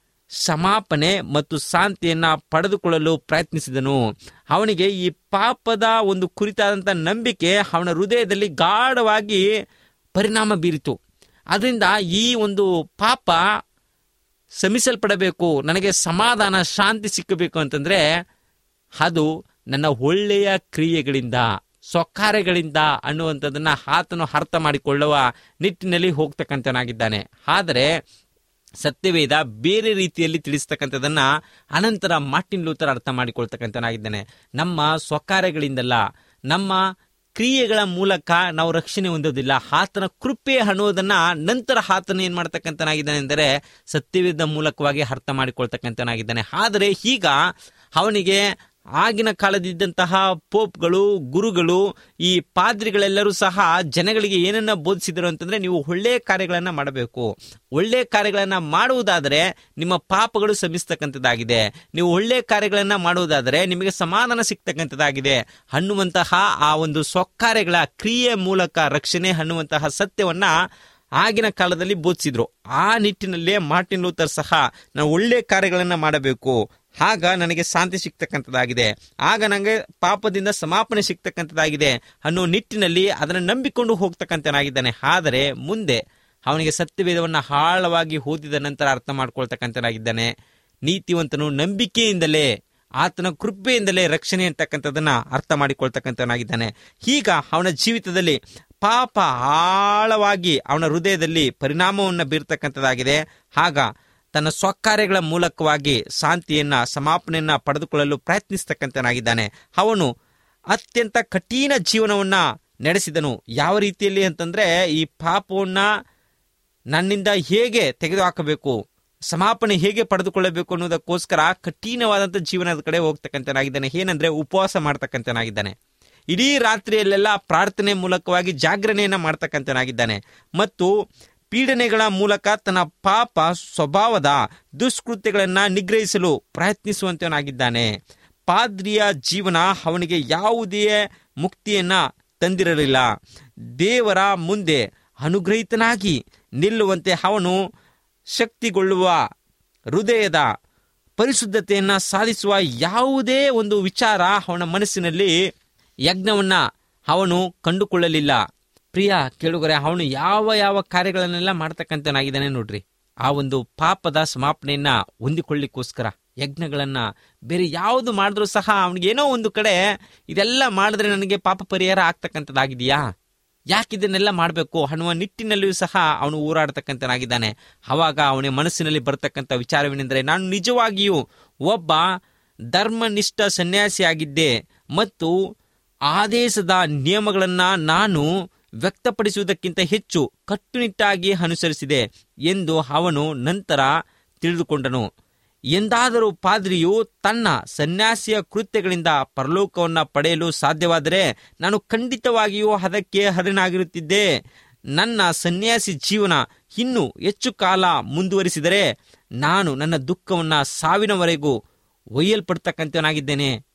ಸಮಾಪನೆ ಮತ್ತು ಶಾಂತಿಯನ್ನ ಪಡೆದುಕೊಳ್ಳಲು ಪ್ರಯತ್ನಿಸಿದನು ಅವನಿಗೆ ಈ ಪಾಪದ ಒಂದು ಕುರಿತಾದಂಥ ನಂಬಿಕೆ ಅವನ ಹೃದಯದಲ್ಲಿ ಗಾಢವಾಗಿ ಪರಿಣಾಮ ಬೀರಿತು ಅದರಿಂದ ಈ ಒಂದು ಪಾಪ ಶ್ರಮಿಸಲ್ಪಡಬೇಕು ನನಗೆ ಸಮಾಧಾನ ಶಾಂತಿ ಸಿಕ್ಕಬೇಕು ಅಂತಂದ್ರೆ ಅದು ನನ್ನ ಒಳ್ಳೆಯ ಕ್ರಿಯೆಗಳಿಂದ ಸ್ವಕಾರ್ಯಗಳಿಂದ ಅನ್ನುವಂಥದ್ದನ್ನ ಆತನು ಅರ್ಥ ಮಾಡಿಕೊಳ್ಳುವ ನಿಟ್ಟಿನಲ್ಲಿ ಹೋಗ್ತಕ್ಕಂಥನಾಗಿದ್ದಾನೆ ಆದರೆ ಸತ್ಯವೇದ ಬೇರೆ ರೀತಿಯಲ್ಲಿ ತಿಳಿಸ್ತಕ್ಕಂಥದ್ದನ್ನ ಅನಂತರ ಮಾರ್ಟಿನ್ ಲೂಥರ್ ಅರ್ಥ ಮಾಡಿಕೊಳ್ತಕ್ಕಂಥನಾಗಿದ್ದಾನೆ ನಮ್ಮ ಸ್ವಕಾರ್ಯಗಳಿಂದಲ್ಲ ನಮ್ಮ ಕ್ರಿಯೆಗಳ ಮೂಲಕ ನಾವು ರಕ್ಷಣೆ ಹೊಂದೋದಿಲ್ಲ ಆತನ ಕೃಪೆ ಅನ್ನೋದನ್ನ ನಂತರ ಆತನ ಏನ್ ಮಾಡ್ತಕ್ಕಂಥನಾಗಿದ್ದಾನೆ ಎಂದರೆ ಸತ್ಯವೇದ ಮೂಲಕವಾಗಿ ಅರ್ಥ ಮಾಡಿಕೊಳ್ತಕ್ಕಂಥನಾಗಿದ್ದಾನೆ ಆದರೆ ಈಗ ಅವನಿಗೆ ಆಗಿನ ಕಾಲದಿದ್ದಂತಹ ಪೋಪ್ಗಳು ಗುರುಗಳು ಈ ಪಾದ್ರಿಗಳೆಲ್ಲರೂ ಸಹ ಜನಗಳಿಗೆ ಏನನ್ನ ಬೋಧಿಸಿದರು ಅಂತಂದ್ರೆ ನೀವು ಒಳ್ಳೆಯ ಕಾರ್ಯಗಳನ್ನ ಮಾಡಬೇಕು ಒಳ್ಳೆಯ ಕಾರ್ಯಗಳನ್ನ ಮಾಡುವುದಾದರೆ ನಿಮ್ಮ ಪಾಪಗಳು ಶ್ರಮಿಸ್ತಕ್ಕಂಥದ್ದಾಗಿದೆ ನೀವು ಒಳ್ಳೆಯ ಕಾರ್ಯಗಳನ್ನ ಮಾಡುವುದಾದರೆ ನಿಮಗೆ ಸಮಾಧಾನ ಸಿಗ್ತಕ್ಕಂಥದ್ದಾಗಿದೆ ಅನ್ನುವಂತಹ ಆ ಒಂದು ಸ್ವಕಾರ್ಯಗಳ ಕ್ರಿಯೆ ಮೂಲಕ ರಕ್ಷಣೆ ಅನ್ನುವಂತಹ ಸತ್ಯವನ್ನ ಆಗಿನ ಕಾಲದಲ್ಲಿ ಬೋಧಿಸಿದ್ರು ಆ ನಿಟ್ಟಿನಲ್ಲೇ ಮಾರ್ಟಿನ್ ಲೂಥರ್ ಸಹ ನಾವು ಒಳ್ಳೆಯ ಕಾರ್ಯಗಳನ್ನ ಮಾಡಬೇಕು ಆಗ ನನಗೆ ಶಾಂತಿ ಸಿಗ್ತಕ್ಕಂಥದ್ದಾಗಿದೆ ಆಗ ನನಗೆ ಪಾಪದಿಂದ ಸಮಾಪನೆ ಸಿಗ್ತಕ್ಕಂಥದ್ದಾಗಿದೆ ಅನ್ನೋ ನಿಟ್ಟಿನಲ್ಲಿ ಅದನ್ನು ನಂಬಿಕೊಂಡು ಹೋಗ್ತಕ್ಕಂಥನಾಗಿದ್ದಾನೆ ಆದರೆ ಮುಂದೆ ಅವನಿಗೆ ಸತ್ಯವೇದವನ್ನು ಆಳವಾಗಿ ಓದಿದ ನಂತರ ಅರ್ಥ ಮಾಡ್ಕೊಳ್ತಕ್ಕಂಥನಾಗಿದ್ದಾನೆ ನೀತಿವಂತನು ನಂಬಿಕೆಯಿಂದಲೇ ಆತನ ಕೃಪೆಯಿಂದಲೇ ರಕ್ಷಣೆ ಅಂತಕ್ಕಂಥದ್ದನ್ನ ಅರ್ಥ ಮಾಡಿಕೊಳ್ತಕ್ಕಂಥವನಾಗಿದ್ದಾನೆ ಈಗ ಅವನ ಜೀವಿತದಲ್ಲಿ ಪಾಪ ಆಳವಾಗಿ ಅವನ ಹೃದಯದಲ್ಲಿ ಪರಿಣಾಮವನ್ನು ಬೀರ್ತಕ್ಕಂಥದ್ದಾಗಿದೆ ಆಗ ತನ್ನ ಸ್ವಕಾರ್ಯಗಳ ಮೂಲಕವಾಗಿ ಶಾಂತಿಯನ್ನ ಸಮಾಪನೆಯನ್ನ ಪಡೆದುಕೊಳ್ಳಲು ಪ್ರಯತ್ನಿಸ್ತಕ್ಕಂಥನಾಗಿದ್ದಾನೆ ಅವನು ಅತ್ಯಂತ ಕಠಿಣ ಜೀವನವನ್ನ ನಡೆಸಿದನು ಯಾವ ರೀತಿಯಲ್ಲಿ ಅಂತಂದ್ರೆ ಈ ಪಾಪವನ್ನ ನನ್ನಿಂದ ಹೇಗೆ ತೆಗೆದುಹಾಕಬೇಕು ಸಮಾಪನೆ ಹೇಗೆ ಪಡೆದುಕೊಳ್ಳಬೇಕು ಅನ್ನೋದಕ್ಕೋಸ್ಕರ ಕಠಿಣವಾದಂಥ ಜೀವನದ ಕಡೆ ಹೋಗ್ತಕ್ಕಂಥನಾಗಿದ್ದಾನೆ ಏನಂದ್ರೆ ಉಪವಾಸ ಮಾಡ್ತಕ್ಕಂಥನಾಗಿದ್ದಾನೆ ಇಡೀ ರಾತ್ರಿಯಲ್ಲೆಲ್ಲ ಪ್ರಾರ್ಥನೆ ಮೂಲಕವಾಗಿ ಜಾಗರಣೆಯನ್ನ ಮಾಡ್ತಕ್ಕಂಥನಾಗಿದ್ದಾನೆ ಮತ್ತು ಪೀಡನೆಗಳ ಮೂಲಕ ತನ್ನ ಪಾಪ ಸ್ವಭಾವದ ದುಷ್ಕೃತ್ಯಗಳನ್ನ ನಿಗ್ರಹಿಸಲು ಪ್ರಯತ್ನಿಸುವಂತವನಾಗಿದ್ದಾನೆ ಪಾದ್ರಿಯ ಜೀವನ ಅವನಿಗೆ ಯಾವುದೇ ಮುಕ್ತಿಯನ್ನ ತಂದಿರಲಿಲ್ಲ ದೇವರ ಮುಂದೆ ಅನುಗ್ರಹಿತನಾಗಿ ನಿಲ್ಲುವಂತೆ ಅವನು ಶಕ್ತಿಗೊಳ್ಳುವ ಹೃದಯದ ಪರಿಶುದ್ಧತೆಯನ್ನ ಸಾಧಿಸುವ ಯಾವುದೇ ಒಂದು ವಿಚಾರ ಅವನ ಮನಸ್ಸಿನಲ್ಲಿ ಯಜ್ಞವನ್ನ ಅವನು ಕಂಡುಕೊಳ್ಳಲಿಲ್ಲ ಪ್ರಿಯ ಕೇಳುಗರೆ ಅವನು ಯಾವ ಯಾವ ಕಾರ್ಯಗಳನ್ನೆಲ್ಲ ಮಾಡ್ತಕ್ಕಂಥನಾಗಿದ್ದಾನೆ ನೋಡ್ರಿ ಆ ಒಂದು ಪಾಪದ ಸಮಾಪನೆಯನ್ನ ಹೊಂದಿಕೊಳ್ಳಿಕ್ಕೋಸ್ಕರ ಯಜ್ಞಗಳನ್ನ ಬೇರೆ ಯಾವುದು ಮಾಡಿದ್ರೂ ಸಹ ಅವನಿಗೇನೋ ಒಂದು ಕಡೆ ಇದೆಲ್ಲ ಮಾಡಿದ್ರೆ ನನಗೆ ಪಾಪ ಪರಿಹಾರ ಆಗ್ತಕ್ಕಂಥದ್ದಾಗಿದೆಯಾ ಯಾಕೆ ಇದನ್ನೆಲ್ಲ ಮಾಡಬೇಕು ಅನ್ನುವ ನಿಟ್ಟಿನಲ್ಲಿಯೂ ಸಹ ಅವನು ಹೋರಾಡ್ತಕ್ಕಂಥನಾಗಿದ್ದಾನೆ ಅವಾಗ ಅವನ ಮನಸ್ಸಿನಲ್ಲಿ ಬರ್ತಕ್ಕಂಥ ವಿಚಾರವೇನೆಂದರೆ ನಾನು ನಿಜವಾಗಿಯೂ ಒಬ್ಬ ಧರ್ಮನಿಷ್ಠ ಸನ್ಯಾಸಿಯಾಗಿದ್ದೆ ಮತ್ತು ಆದೇಶದ ನಿಯಮಗಳನ್ನ ನಾನು ವ್ಯಕ್ತಪಡಿಸುವುದಕ್ಕಿಂತ ಹೆಚ್ಚು ಕಟ್ಟುನಿಟ್ಟಾಗಿ ಅನುಸರಿಸಿದೆ ಎಂದು ಅವನು ನಂತರ ತಿಳಿದುಕೊಂಡನು ಎಂದಾದರೂ ಪಾದ್ರಿಯು ತನ್ನ ಸನ್ಯಾಸಿಯ ಕೃತ್ಯಗಳಿಂದ ಪರಲೋಕವನ್ನ ಪಡೆಯಲು ಸಾಧ್ಯವಾದರೆ ನಾನು ಖಂಡಿತವಾಗಿಯೂ ಅದಕ್ಕೆ ಹರಿನಾಗಿರುತ್ತಿದ್ದೆ ನನ್ನ ಸನ್ಯಾಸಿ ಜೀವನ ಇನ್ನೂ ಹೆಚ್ಚು ಕಾಲ ಮುಂದುವರಿಸಿದರೆ ನಾನು ನನ್ನ ದುಃಖವನ್ನ ಸಾವಿನವರೆಗೂ ಒಯ್ಯಲ್ಪಡ್ತಕ್ಕಂಥವನಾಗಿದ್ದೇನೆ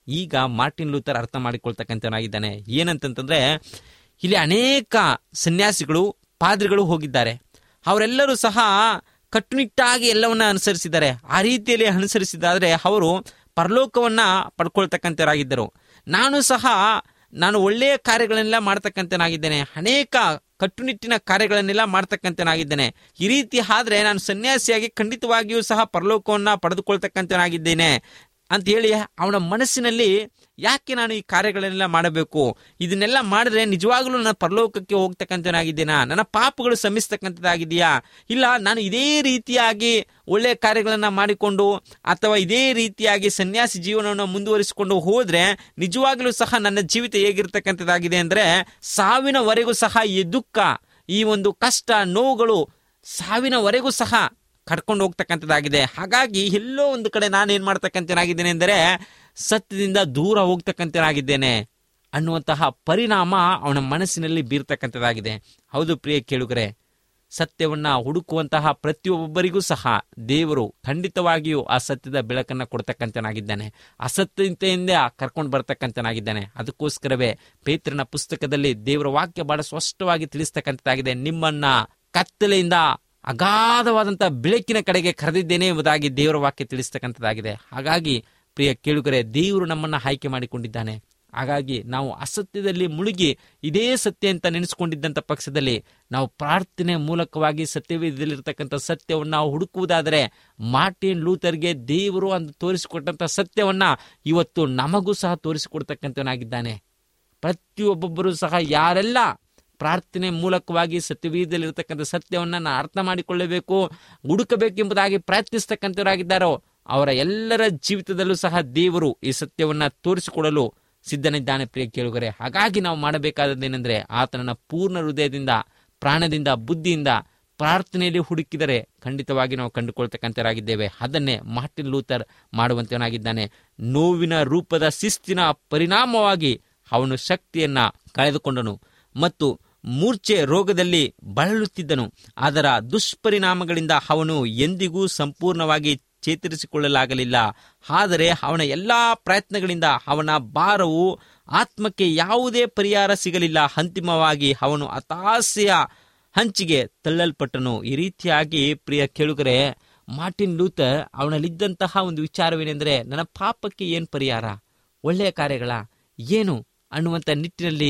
ಈಗ ಮಾರ್ಟಿನ್ ಲೂಥರ್ ಅರ್ಥ ಮಾಡಿಕೊಳ್ತಕ್ಕಂಥವನಾಗಿದ್ದಾನೆ ಏನಂತಂತಂದ್ರೆ ಇಲ್ಲಿ ಅನೇಕ ಸನ್ಯಾಸಿಗಳು ಪಾದ್ರಿಗಳು ಹೋಗಿದ್ದಾರೆ ಅವರೆಲ್ಲರೂ ಸಹ ಕಟ್ಟುನಿಟ್ಟಾಗಿ ಎಲ್ಲವನ್ನ ಅನುಸರಿಸಿದ್ದಾರೆ ಆ ರೀತಿಯಲ್ಲಿ ಅನುಸರಿಸಿದಾದ್ರೆ ಅವರು ಪರಲೋಕವನ್ನ ಪಡ್ಕೊಳ್ತಕ್ಕಂಥವರಾಗಿದ್ದರು ನಾನು ಸಹ ನಾನು ಒಳ್ಳೆಯ ಕಾರ್ಯಗಳನ್ನೆಲ್ಲ ಮಾಡ್ತಕ್ಕಂಥನಾಗಿದ್ದೇನೆ ಅನೇಕ ಕಟ್ಟುನಿಟ್ಟಿನ ಕಾರ್ಯಗಳನ್ನೆಲ್ಲ ಮಾಡ್ತಕ್ಕಂಥನಾಗಿದ್ದೇನೆ ಈ ರೀತಿ ಆದ್ರೆ ನಾನು ಸನ್ಯಾಸಿಯಾಗಿ ಖಂಡಿತವಾಗಿಯೂ ಸಹ ಪರಲೋಕವನ್ನ ಪಡೆದುಕೊಳ್ತಕ್ಕಂಥನಾಗಿದ್ದೇನೆ ಅಂತ ಹೇಳಿ ಅವನ ಮನಸ್ಸಿನಲ್ಲಿ ಯಾಕೆ ನಾನು ಈ ಕಾರ್ಯಗಳನ್ನೆಲ್ಲ ಮಾಡಬೇಕು ಇದನ್ನೆಲ್ಲ ಮಾಡಿದ್ರೆ ನಿಜವಾಗ್ಲೂ ನನ್ನ ಪರಲೋಕಕ್ಕೆ ಹೋಗ್ತಕ್ಕಂಥನಾಗಿದ್ದೇನಾ ನನ್ನ ಪಾಪಗಳು ಸಮಿಸ್ತಕ್ಕಂಥದ್ದಾಗಿದೆಯಾ ಇಲ್ಲ ನಾನು ಇದೇ ರೀತಿಯಾಗಿ ಒಳ್ಳೆಯ ಕಾರ್ಯಗಳನ್ನ ಮಾಡಿಕೊಂಡು ಅಥವಾ ಇದೇ ರೀತಿಯಾಗಿ ಸನ್ಯಾಸಿ ಜೀವನವನ್ನು ಮುಂದುವರಿಸಿಕೊಂಡು ಹೋದ್ರೆ ನಿಜವಾಗ್ಲೂ ಸಹ ನನ್ನ ಜೀವಿತ ಹೇಗಿರ್ತಕ್ಕಂಥದ್ದಾಗಿದೆ ಅಂದ್ರೆ ಸಾವಿನವರೆಗೂ ಸಹ ಈ ದುಃಖ ಈ ಒಂದು ಕಷ್ಟ ನೋವುಗಳು ಸಾವಿನವರೆಗೂ ಸಹ ಕರ್ಕೊಂಡು ಹೋಗ್ತಕ್ಕಂಥದ್ದಾಗಿದೆ ಹಾಗಾಗಿ ಎಲ್ಲೋ ಒಂದು ಕಡೆ ನಾನು ಏನ್ ಮಾಡ್ತಕ್ಕಂಥನಾಗಿದ್ದೇನೆ ಎಂದರೆ ಸತ್ಯದಿಂದ ದೂರ ಹೋಗ್ತಕ್ಕಂಥನಾಗಿದ್ದೇನೆ ಅನ್ನುವಂತಹ ಪರಿಣಾಮ ಅವನ ಮನಸ್ಸಿನಲ್ಲಿ ಬೀರ್ತಕ್ಕಂಥದ್ದಾಗಿದೆ ಹೌದು ಪ್ರಿಯ ಕೇಳುಗರೆ ಸತ್ಯವನ್ನ ಹುಡುಕುವಂತಹ ಪ್ರತಿಯೊಬ್ಬರಿಗೂ ಸಹ ದೇವರು ಖಂಡಿತವಾಗಿಯೂ ಆ ಸತ್ಯದ ಬೆಳಕನ್ನ ಕೊಡ್ತಕ್ಕಂಥನಾಗಿದ್ದಾನೆ ಅಸತ್ಯತೆಯಿಂದ ಕರ್ಕೊಂಡು ಬರ್ತಕ್ಕಂಥನಾಗಿದ್ದಾನೆ ಅದಕ್ಕೋಸ್ಕರವೇ ಪೇತ್ರನ ಪುಸ್ತಕದಲ್ಲಿ ದೇವರ ವಾಕ್ಯ ಬಹಳ ಸ್ಪಷ್ಟವಾಗಿ ತಿಳಿಸ್ತಕ್ಕಂಥದ್ದಾಗಿದೆ ನಿಮ್ಮನ್ನ ಕತ್ತಲೆಯಿಂದ ಅಗಾಧವಾದಂಥ ಬೆಳಕಿನ ಕಡೆಗೆ ಕರೆದಿದ್ದೇನೆ ಎಂಬುದಾಗಿ ದೇವರ ವಾಕ್ಯ ತಿಳಿಸ್ತಕ್ಕಂಥದ್ದಾಗಿದೆ ಹಾಗಾಗಿ ಪ್ರಿಯ ಕೇಳುಗರೆ ದೇವರು ನಮ್ಮನ್ನ ಆಯ್ಕೆ ಮಾಡಿಕೊಂಡಿದ್ದಾನೆ ಹಾಗಾಗಿ ನಾವು ಅಸತ್ಯದಲ್ಲಿ ಮುಳುಗಿ ಇದೇ ಸತ್ಯ ಅಂತ ನೆನೆಸ್ಕೊಂಡಿದ್ದಂಥ ಪಕ್ಷದಲ್ಲಿ ನಾವು ಪ್ರಾರ್ಥನೆ ಮೂಲಕವಾಗಿ ಸತ್ಯವೇದದಲ್ಲಿರ್ತಕ್ಕಂಥ ಸತ್ಯವನ್ನು ನಾವು ಹುಡುಕುವುದಾದರೆ ಮಾರ್ಟಿನ್ ಲೂಥರ್ಗೆ ದೇವರು ಅಂದು ತೋರಿಸಿಕೊಟ್ಟಂಥ ಸತ್ಯವನ್ನ ಇವತ್ತು ನಮಗೂ ಸಹ ತೋರಿಸಿಕೊಡ್ತಕ್ಕಂಥವನಾಗಿದ್ದಾನೆ ಪ್ರತಿಯೊಬ್ಬೊಬ್ಬರು ಸಹ ಯಾರೆಲ್ಲ ಪ್ರಾರ್ಥನೆ ಮೂಲಕವಾಗಿ ಸತ್ಯವೇದದಲ್ಲಿರ್ತಕ್ಕಂಥ ಸತ್ಯವನ್ನ ನಾನು ಅರ್ಥ ಮಾಡಿಕೊಳ್ಳಬೇಕು ಹುಡುಕಬೇಕೆಂಬುದಾಗಿ ಪ್ರಯತ್ನಿಸ್ತಕ್ಕಂಥವರಾಗಿದ್ದಾರೋ ಅವರ ಎಲ್ಲರ ಜೀವಿತದಲ್ಲೂ ಸಹ ದೇವರು ಈ ಸತ್ಯವನ್ನ ತೋರಿಸಿಕೊಡಲು ಸಿದ್ಧನಿದ್ದಾನೆ ಪ್ರಿಯ ಕೇಳುಗರೆ ಹಾಗಾಗಿ ನಾವು ಮಾಡಬೇಕಾದದ್ದೇನೆಂದ್ರೆ ಆತನನ್ನ ಪೂರ್ಣ ಹೃದಯದಿಂದ ಪ್ರಾಣದಿಂದ ಬುದ್ಧಿಯಿಂದ ಪ್ರಾರ್ಥನೆಯಲ್ಲಿ ಹುಡುಕಿದರೆ ಖಂಡಿತವಾಗಿ ನಾವು ಕಂಡುಕೊಳ್ತಕ್ಕಂಥವರಾಗಿದ್ದೇವೆ ಅದನ್ನೇ ಮಾರ್ಟಿನ್ ಲೂಥರ್ ಮಾಡುವಂತವನಾಗಿದ್ದಾನೆ ನೋವಿನ ರೂಪದ ಶಿಸ್ತಿನ ಪರಿಣಾಮವಾಗಿ ಅವನು ಶಕ್ತಿಯನ್ನ ಕಳೆದುಕೊಂಡನು ಮತ್ತು ಮೂರ್ಛೆ ರೋಗದಲ್ಲಿ ಬಳಲುತ್ತಿದ್ದನು ಅದರ ದುಷ್ಪರಿಣಾಮಗಳಿಂದ ಅವನು ಎಂದಿಗೂ ಸಂಪೂರ್ಣವಾಗಿ ಚೇತರಿಸಿಕೊಳ್ಳಲಾಗಲಿಲ್ಲ ಆದರೆ ಅವನ ಎಲ್ಲಾ ಪ್ರಯತ್ನಗಳಿಂದ ಅವನ ಭಾರವು ಆತ್ಮಕ್ಕೆ ಯಾವುದೇ ಪರಿಹಾರ ಸಿಗಲಿಲ್ಲ ಅಂತಿಮವಾಗಿ ಅವನು ಹತಾಸೆಯ ಹಂಚಿಗೆ ತಳ್ಳಲ್ಪಟ್ಟನು ಈ ರೀತಿಯಾಗಿ ಪ್ರಿಯ ಕೇಳುಗರೆ ಮಾರ್ಟಿನ್ ಲೂಥರ್ ಅವನಲ್ಲಿದ್ದಂತಹ ಒಂದು ವಿಚಾರವೇನೆಂದರೆ ನನ್ನ ಪಾಪಕ್ಕೆ ಏನು ಪರಿಹಾರ ಒಳ್ಳೆಯ ಕಾರ್ಯಗಳ ಏನು ಅನ್ನುವಂಥ ನಿಟ್ಟಿನಲ್ಲಿ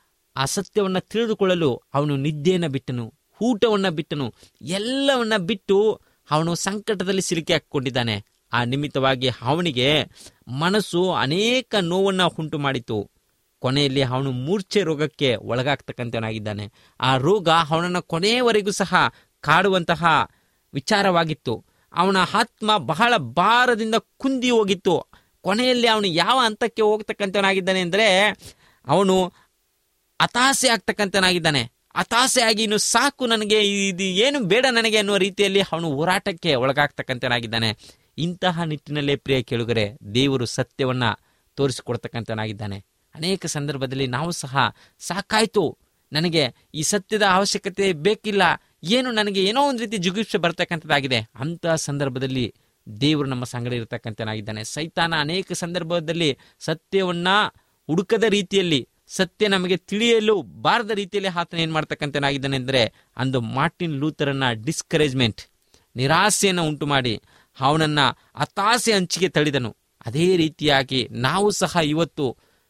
ಆ ಸತ್ಯವನ್ನ ತಿಳಿದುಕೊಳ್ಳಲು ಅವನು ನಿದ್ದೆಯನ್ನ ಬಿಟ್ಟನು ಊಟವನ್ನ ಬಿಟ್ಟನು ಎಲ್ಲವನ್ನ ಬಿಟ್ಟು ಅವನು ಸಂಕಟದಲ್ಲಿ ಸಿಲುಕಿ ಹಾಕಿಕೊಂಡಿದ್ದಾನೆ ಆ ನಿಮಿತ್ತವಾಗಿ ಅವನಿಗೆ ಮನಸ್ಸು ಅನೇಕ ನೋವನ್ನ ಉಂಟು ಮಾಡಿತು ಕೊನೆಯಲ್ಲಿ ಅವನು ಮೂರ್ಛೆ ರೋಗಕ್ಕೆ ಒಳಗಾಗ್ತಕ್ಕಂಥವನಾಗಿದ್ದಾನೆ ಆ ರೋಗ ಅವನನ್ನು ಕೊನೆಯವರೆಗೂ ಸಹ ಕಾಡುವಂತಹ ವಿಚಾರವಾಗಿತ್ತು ಅವನ ಆತ್ಮ ಬಹಳ ಭಾರದಿಂದ ಕುಂದಿ ಹೋಗಿತ್ತು ಕೊನೆಯಲ್ಲಿ ಅವನು ಯಾವ ಹಂತಕ್ಕೆ ಹೋಗ್ತಕ್ಕಂಥವನಾಗಿದ್ದಾನೆ ಅಂದರೆ ಅವನು ಹತಾಸೆ ಆಗ್ತಕ್ಕಂಥನಾಗಿದ್ದಾನೆ ಹತಾಸೆ ಆಗಿ ಇನ್ನು ಸಾಕು ನನಗೆ ಇದು ಏನು ಬೇಡ ನನಗೆ ಅನ್ನುವ ರೀತಿಯಲ್ಲಿ ಅವನು ಹೋರಾಟಕ್ಕೆ ಒಳಗಾಗ್ತಕ್ಕಂಥನಾಗಿದ್ದಾನೆ ಇಂತಹ ನಿಟ್ಟಿನಲ್ಲೇ ಪ್ರಿಯ ಕೇಳುಗರೆ ದೇವರು ಸತ್ಯವನ್ನ ತೋರಿಸಿಕೊಡ್ತಕ್ಕಂಥನಾಗಿದ್ದಾನೆ ಅನೇಕ ಸಂದರ್ಭದಲ್ಲಿ ನಾವು ಸಹ ಸಾಕಾಯ್ತು ನನಗೆ ಈ ಸತ್ಯದ ಅವಶ್ಯಕತೆ ಬೇಕಿಲ್ಲ ಏನು ನನಗೆ ಏನೋ ಒಂದು ರೀತಿ ಜುಗುಪ್ಸೆ ಬರ್ತಕ್ಕಂಥದ್ದಾಗಿದೆ ಅಂತಹ ಸಂದರ್ಭದಲ್ಲಿ ದೇವರು ನಮ್ಮ ಸಂಗಡ ಇರತಕ್ಕಂಥನಾಗಿದ್ದಾನೆ ಸೈತಾನ ಅನೇಕ ಸಂದರ್ಭದಲ್ಲಿ ಸತ್ಯವನ್ನ ಹುಡುಕದ ರೀತಿಯಲ್ಲಿ ಸತ್ಯ ನಮಗೆ ತಿಳಿಯಲು ಬಾರದ ರೀತಿಯಲ್ಲಿ ಆತನ ಏನ್ ಮಾಡ್ತಕ್ಕಂಥನಾಗಿದ್ದಾನೆ ಅಂದ್ರೆ ಅಂದು ಮಾರ್ಟಿನ್ ಲೂಥರನ್ನ ಡಿಸ್ಕರೇಜ್ಮೆಂಟ್ ನಿರಾಸೆಯನ್ನು ಉಂಟು ಮಾಡಿ ಅವನನ್ನ ಹತಾಸೆ ಹಂಚಿಗೆ ತಳಿದನು ಅದೇ ರೀತಿಯಾಗಿ ನಾವು ಸಹ ಇವತ್ತು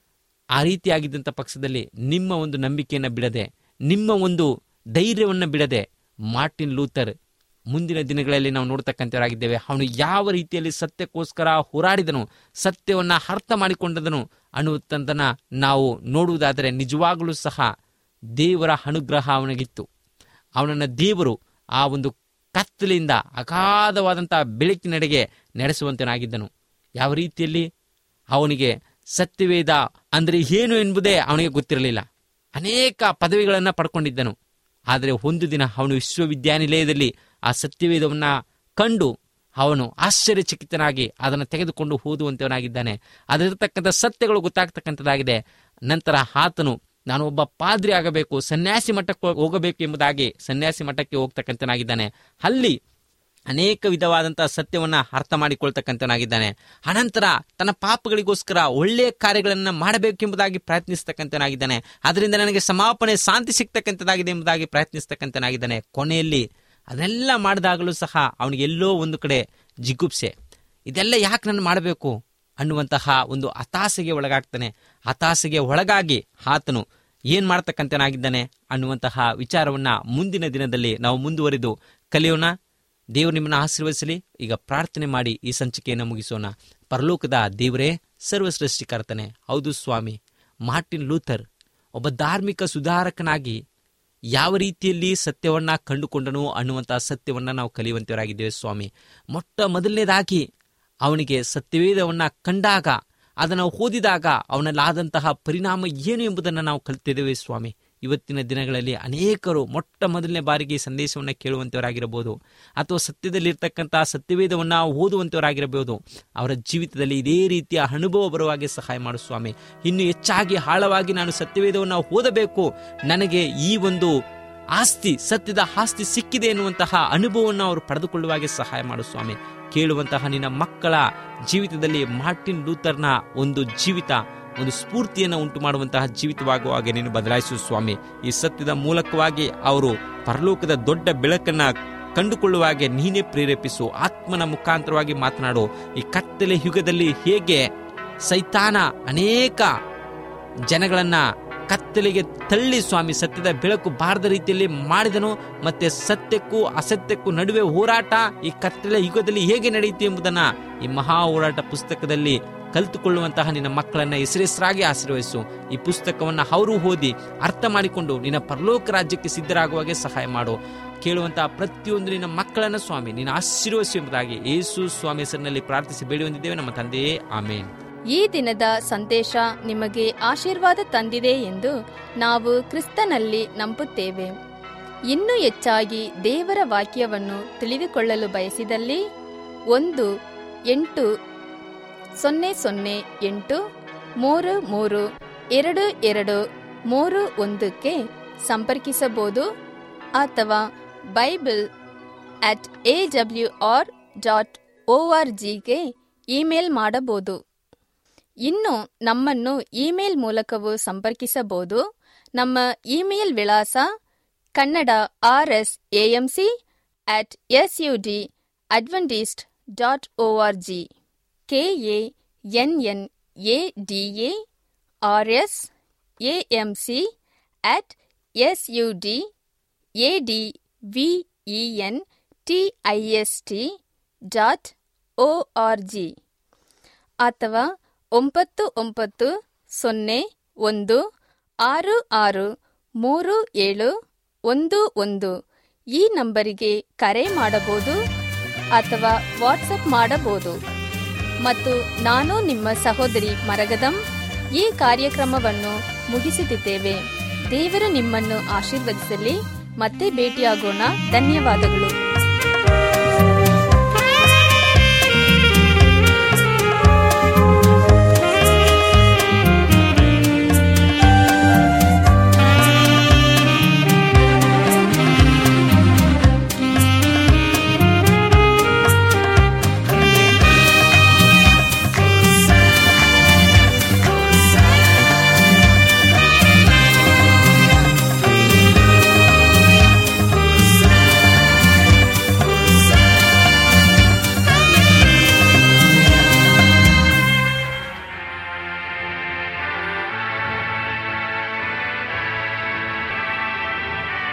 ಆ ರೀತಿಯಾಗಿದ್ದಂಥ ಪಕ್ಷದಲ್ಲಿ ನಿಮ್ಮ ಒಂದು ನಂಬಿಕೆಯನ್ನು ಬಿಡದೆ ನಿಮ್ಮ ಒಂದು ಧೈರ್ಯವನ್ನು ಬಿಡದೆ ಮಾರ್ಟಿನ್ ಲೂಥರ್ ಮುಂದಿನ ದಿನಗಳಲ್ಲಿ ನಾವು ನೋಡ್ತಕ್ಕಂಥವರಾಗಿದ್ದೇವೆ ಅವನು ಯಾವ ರೀತಿಯಲ್ಲಿ ಸತ್ಯಕ್ಕೋಸ್ಕರ ಹೋರಾಡಿದನು ಸತ್ಯವನ್ನ ಅರ್ಥ ಮಾಡಿಕೊಂಡದನು ಅನ್ನುವಂಥದ್ದನ್ನ ನಾವು ನೋಡುವುದಾದರೆ ನಿಜವಾಗಲೂ ಸಹ ದೇವರ ಅನುಗ್ರಹ ಅವನಿಗಿತ್ತು ಅವನನ್ನ ದೇವರು ಆ ಒಂದು ಕತ್ತಲಿಂದ ಅಗಾಧವಾದಂತಹ ಬೆಳಕಿನೆಡೆಗೆ ನಡೆಸುವಂತನಾಗಿದ್ದನು ಯಾವ ರೀತಿಯಲ್ಲಿ ಅವನಿಗೆ ಸತ್ಯವೇದ ಅಂದ್ರೆ ಏನು ಎಂಬುದೇ ಅವನಿಗೆ ಗೊತ್ತಿರಲಿಲ್ಲ ಅನೇಕ ಪದವಿಗಳನ್ನ ಪಡ್ಕೊಂಡಿದ್ದನು ಆದರೆ ಒಂದು ದಿನ ಅವನು ವಿಶ್ವವಿದ್ಯಾನಿಲಯದಲ್ಲಿ ಆ ಸತ್ಯವೇದವನ್ನ ಕಂಡು ಅವನು ಆಶ್ಚರ್ಯಚಕಿತನಾಗಿ ಅದನ್ನು ತೆಗೆದುಕೊಂಡು ಓದುವಂತವನಾಗಿದ್ದಾನೆ ಅದರತಕ್ಕಂಥ ಸತ್ಯಗಳು ಗೊತ್ತಾಗ್ತಕ್ಕಂಥದ್ದಾಗಿದೆ ನಂತರ ಆತನು ನಾನು ಒಬ್ಬ ಪಾದ್ರಿ ಆಗಬೇಕು ಸನ್ಯಾಸಿ ಮಠಕ್ಕೆ ಹೋಗಬೇಕು ಎಂಬುದಾಗಿ ಸನ್ಯಾಸಿ ಮಠಕ್ಕೆ ಹೋಗ್ತಕ್ಕಂಥನಾಗಿದ್ದಾನೆ ಅಲ್ಲಿ ಅನೇಕ ವಿಧವಾದಂತಹ ಸತ್ಯವನ್ನ ಅರ್ಥ ಮಾಡಿಕೊಳ್ತಕ್ಕಂಥವನಾಗಿದ್ದಾನೆ ಅನಂತರ ತನ್ನ ಪಾಪಗಳಿಗೋಸ್ಕರ ಒಳ್ಳೆಯ ಕಾರ್ಯಗಳನ್ನ ಮಾಡಬೇಕೆಂಬುದಾಗಿ ಪ್ರಯತ್ನಿಸ್ತಕ್ಕಂಥವನಾಗಿದ್ದಾನೆ ಅದರಿಂದ ನನಗೆ ಸಮಾಪನೆ ಶಾಂತಿ ಸಿಗ್ತಕ್ಕಂಥದ್ದಾಗಿದೆ ಎಂಬುದಾಗಿ ಪ್ರಯತ್ನಿಸ್ತಕ್ಕಂಥವನಾಗಿದ್ದಾನೆ ಕೊನೆಯಲ್ಲಿ ಅದನ್ನೆಲ್ಲ ಮಾಡಿದಾಗಲೂ ಸಹ ಅವನಿಗೆ ಎಲ್ಲೋ ಒಂದು ಕಡೆ ಜಿಗುಪ್ಸೆ ಇದೆಲ್ಲ ಯಾಕೆ ನಾನು ಮಾಡಬೇಕು ಅನ್ನುವಂತಹ ಒಂದು ಹತಾಸೆಗೆ ಒಳಗಾಗ್ತಾನೆ ಹತಾಸೆಗೆ ಒಳಗಾಗಿ ಆತನು ಏನ್ ಮಾಡ್ತಕ್ಕಂಥನಾಗಿದ್ದಾನೆ ಅನ್ನುವಂತಹ ವಿಚಾರವನ್ನ ಮುಂದಿನ ದಿನದಲ್ಲಿ ನಾವು ಮುಂದುವರಿದು ಕಲಿಯೋಣ ದೇವರು ನಿಮ್ಮನ್ನು ಆಶೀರ್ವದಿಸಲಿ ಈಗ ಪ್ರಾರ್ಥನೆ ಮಾಡಿ ಈ ಸಂಚಿಕೆಯನ್ನು ಮುಗಿಸೋಣ ಪರಲೋಕದ ದೇವರೇ ಸರ್ವ ಸೃಷ್ಟಿಕರ್ತನೆ ಹೌದು ಸ್ವಾಮಿ ಮಾರ್ಟಿನ್ ಲೂಥರ್ ಒಬ್ಬ ಧಾರ್ಮಿಕ ಸುಧಾರಕನಾಗಿ ಯಾವ ರೀತಿಯಲ್ಲಿ ಸತ್ಯವನ್ನ ಕಂಡುಕೊಂಡನು ಅನ್ನುವಂತಹ ಸತ್ಯವನ್ನ ನಾವು ಕಲಿಯುವಂತವರಾಗಿದ್ದೇವೆ ಸ್ವಾಮಿ ಮೊಟ್ಟ ಮೊದಲನೇದಾಗಿ ಅವನಿಗೆ ಸತ್ಯವೇದವನ್ನ ಕಂಡಾಗ ಅದನ್ನು ಓದಿದಾಗ ಅವನಲ್ಲಾದಂತಹ ಪರಿಣಾಮ ಏನು ಎಂಬುದನ್ನು ನಾವು ಕಲಿತಿದ್ದೇವೆ ಸ್ವಾಮಿ ಇವತ್ತಿನ ದಿನಗಳಲ್ಲಿ ಅನೇಕರು ಮೊಟ್ಟ ಮೊದಲನೇ ಬಾರಿಗೆ ಈ ಸಂದೇಶವನ್ನು ಕೇಳುವಂತವರಾಗಿರಬಹುದು ಅಥವಾ ಸತ್ಯದಲ್ಲಿರ್ತಕ್ಕಂತಹ ಸತ್ಯವೇದವನ್ನು ಓದುವಂತವರಾಗಿರಬಹುದು ಅವರ ಜೀವಿತದಲ್ಲಿ ಇದೇ ರೀತಿಯ ಅನುಭವ ಬರುವಾಗೆ ಸಹಾಯ ಮಾಡು ಸ್ವಾಮಿ ಇನ್ನು ಹೆಚ್ಚಾಗಿ ಆಳವಾಗಿ ನಾನು ಸತ್ಯವೇದವನ್ನು ಓದಬೇಕು ನನಗೆ ಈ ಒಂದು ಆಸ್ತಿ ಸತ್ಯದ ಆಸ್ತಿ ಸಿಕ್ಕಿದೆ ಎನ್ನುವಂತಹ ಅನುಭವವನ್ನು ಅವರು ಪಡೆದುಕೊಳ್ಳುವಾಗೆ ಸಹಾಯ ಮಾಡು ಸ್ವಾಮಿ ಕೇಳುವಂತಹ ನಿನ್ನ ಮಕ್ಕಳ ಜೀವಿತದಲ್ಲಿ ಮಾರ್ಟಿನ್ ಲೂಥರ್ನ ಒಂದು ಜೀವಿತ ಒಂದು ಸ್ಫೂರ್ತಿಯನ್ನು ಉಂಟು ಮಾಡುವಂತಹ ಜೀವಿತವಾಗುವ ಹಾಗೆ ನೀನು ಬದಲಾಯಿಸು ಸ್ವಾಮಿ ಈ ಸತ್ಯದ ಮೂಲಕವಾಗಿ ಅವರು ಪರಲೋಕದ ದೊಡ್ಡ ಬೆಳಕನ್ನ ಕಂಡುಕೊಳ್ಳುವ ಹಾಗೆ ನೀನೇ ಪ್ರೇರೇಪಿಸು ಆತ್ಮನ ಮುಖಾಂತರವಾಗಿ ಮಾತನಾಡು ಈ ಕತ್ತಲೆ ಯುಗದಲ್ಲಿ ಹೇಗೆ ಸೈತಾನ ಅನೇಕ ಜನಗಳನ್ನ ಕತ್ತಲೆಗೆ ತಳ್ಳಿ ಸ್ವಾಮಿ ಸತ್ಯದ ಬೆಳಕು ಬಾರದ ರೀತಿಯಲ್ಲಿ ಮಾಡಿದನು ಮತ್ತೆ ಸತ್ಯಕ್ಕೂ ಅಸತ್ಯಕ್ಕೂ ನಡುವೆ ಹೋರಾಟ ಈ ಕತ್ತಲೆ ಯುಗದಲ್ಲಿ ಹೇಗೆ ನಡೆಯಿತು ಎಂಬುದನ್ನ ಈ ಮಹಾ ಹೋರಾಟ ಪುಸ್ತಕದಲ್ಲಿ ಕಲಿತುಕೊಳ್ಳುವಂತಹ ನಿನ್ನ ಮಕ್ಕಳನ್ನ ಹೆಸರೆಸರಾಗಿ ಆಶೀರ್ವಹಿಸು ಈ ಪುಸ್ತಕವನ್ನ ಅವರು ಓದಿ ಅರ್ಥ ಮಾಡಿಕೊಂಡು ನಿನ್ನ ಪರಲೋಕ ರಾಜ್ಯಕ್ಕೆ ಸಿದ್ಧರಾಗುವಾಗೆ ಸಹಾಯ ಮಾಡು ಕೇಳುವಂತಹ ಪ್ರತಿಯೊಂದು ನಿನ್ನ ಮಕ್ಕಳನ್ನ ಸ್ವಾಮಿ ನಿನ್ನ ಆಶೀರ್ವದಿಸು ಎಂಬುದಾಗಿ ಯೇಸು ಸ್ವಾಮಿ ಹೆಸರಿನಲ್ಲಿ ಪ್ರಾರ್ಥಿಸಿ ಬೇಡಿ ಹೊಂದಿದ್ದೇವೆ ನಮ್ಮ ತಂದೆಯೇ ಆಮೇನ್ ಈ ದಿನದ ಸಂದೇಶ ನಿಮಗೆ ಆಶೀರ್ವಾದ ತಂದಿದೆ ಎಂದು ನಾವು ಕ್ರಿಸ್ತನಲ್ಲಿ ನಂಬುತ್ತೇವೆ ಇನ್ನೂ ಹೆಚ್ಚಾಗಿ ದೇವರ ವಾಕ್ಯವನ್ನು ತಿಳಿದುಕೊಳ್ಳಲು ಬಯಸಿದಲ್ಲಿ ಒಂದು ಎಂಟು ಸೊನ್ನೆ ಸೊನ್ನೆ ಎಂಟು ಮೂರು ಮೂರು ಎರಡು ಎರಡು ಮೂರು ಒಂದಕ್ಕೆ ಸಂಪರ್ಕಿಸಬಹುದು ಅಥವಾ Bible at A W R dot O R ಜಿಗೆ ಇಮೇಲ್ ಮಾಡಬಹುದು ಇನ್ನು ನಮ್ಮನ್ನು ಇಮೇಲ್ ಮೂಲಕವೂ ಸಂಪರ್ಕಿಸಬಹುದು ನಮ್ಮ ಇಮೇಲ್ ವಿಳಾಸ Kannada R S AMC at S U D Adventist dot O R G K A N N A D A R S M C at S U D A D V E N T I S T dot O R G ಅಥವಾ ಒಂಬತ್ತು ಒಂಬತ್ತು ಸೊನ್ನೆ ಒಂದು ಆರು ಆರು ಮೂರು ಏಳು ಒಂದು ಒಂದು ಈ ನಂಬರಿಗೆ ಕರೆ ಮಾಡಬಹುದು ಅಥವಾ ವಾಟ್ಸಪ್ ಮಾಡಬಹುದು ಮತ್ತು ನಾನು ನಿಮ್ಮ ಸಹೋದರಿ ಮರಗದಂ ಈ ಕಾರ್ಯಕ್ರಮವನ್ನು ಮುಗಿಸುತ್ತಿದ್ದೇವೆ ದೇವರು ನಿಮ್ಮನ್ನು ಆಶೀರ್ವದಿಸಲಿ ಮತ್ತೆ ಭೇಟಿಯಾಗೋಣ ಧನ್ಯವಾದಗಳು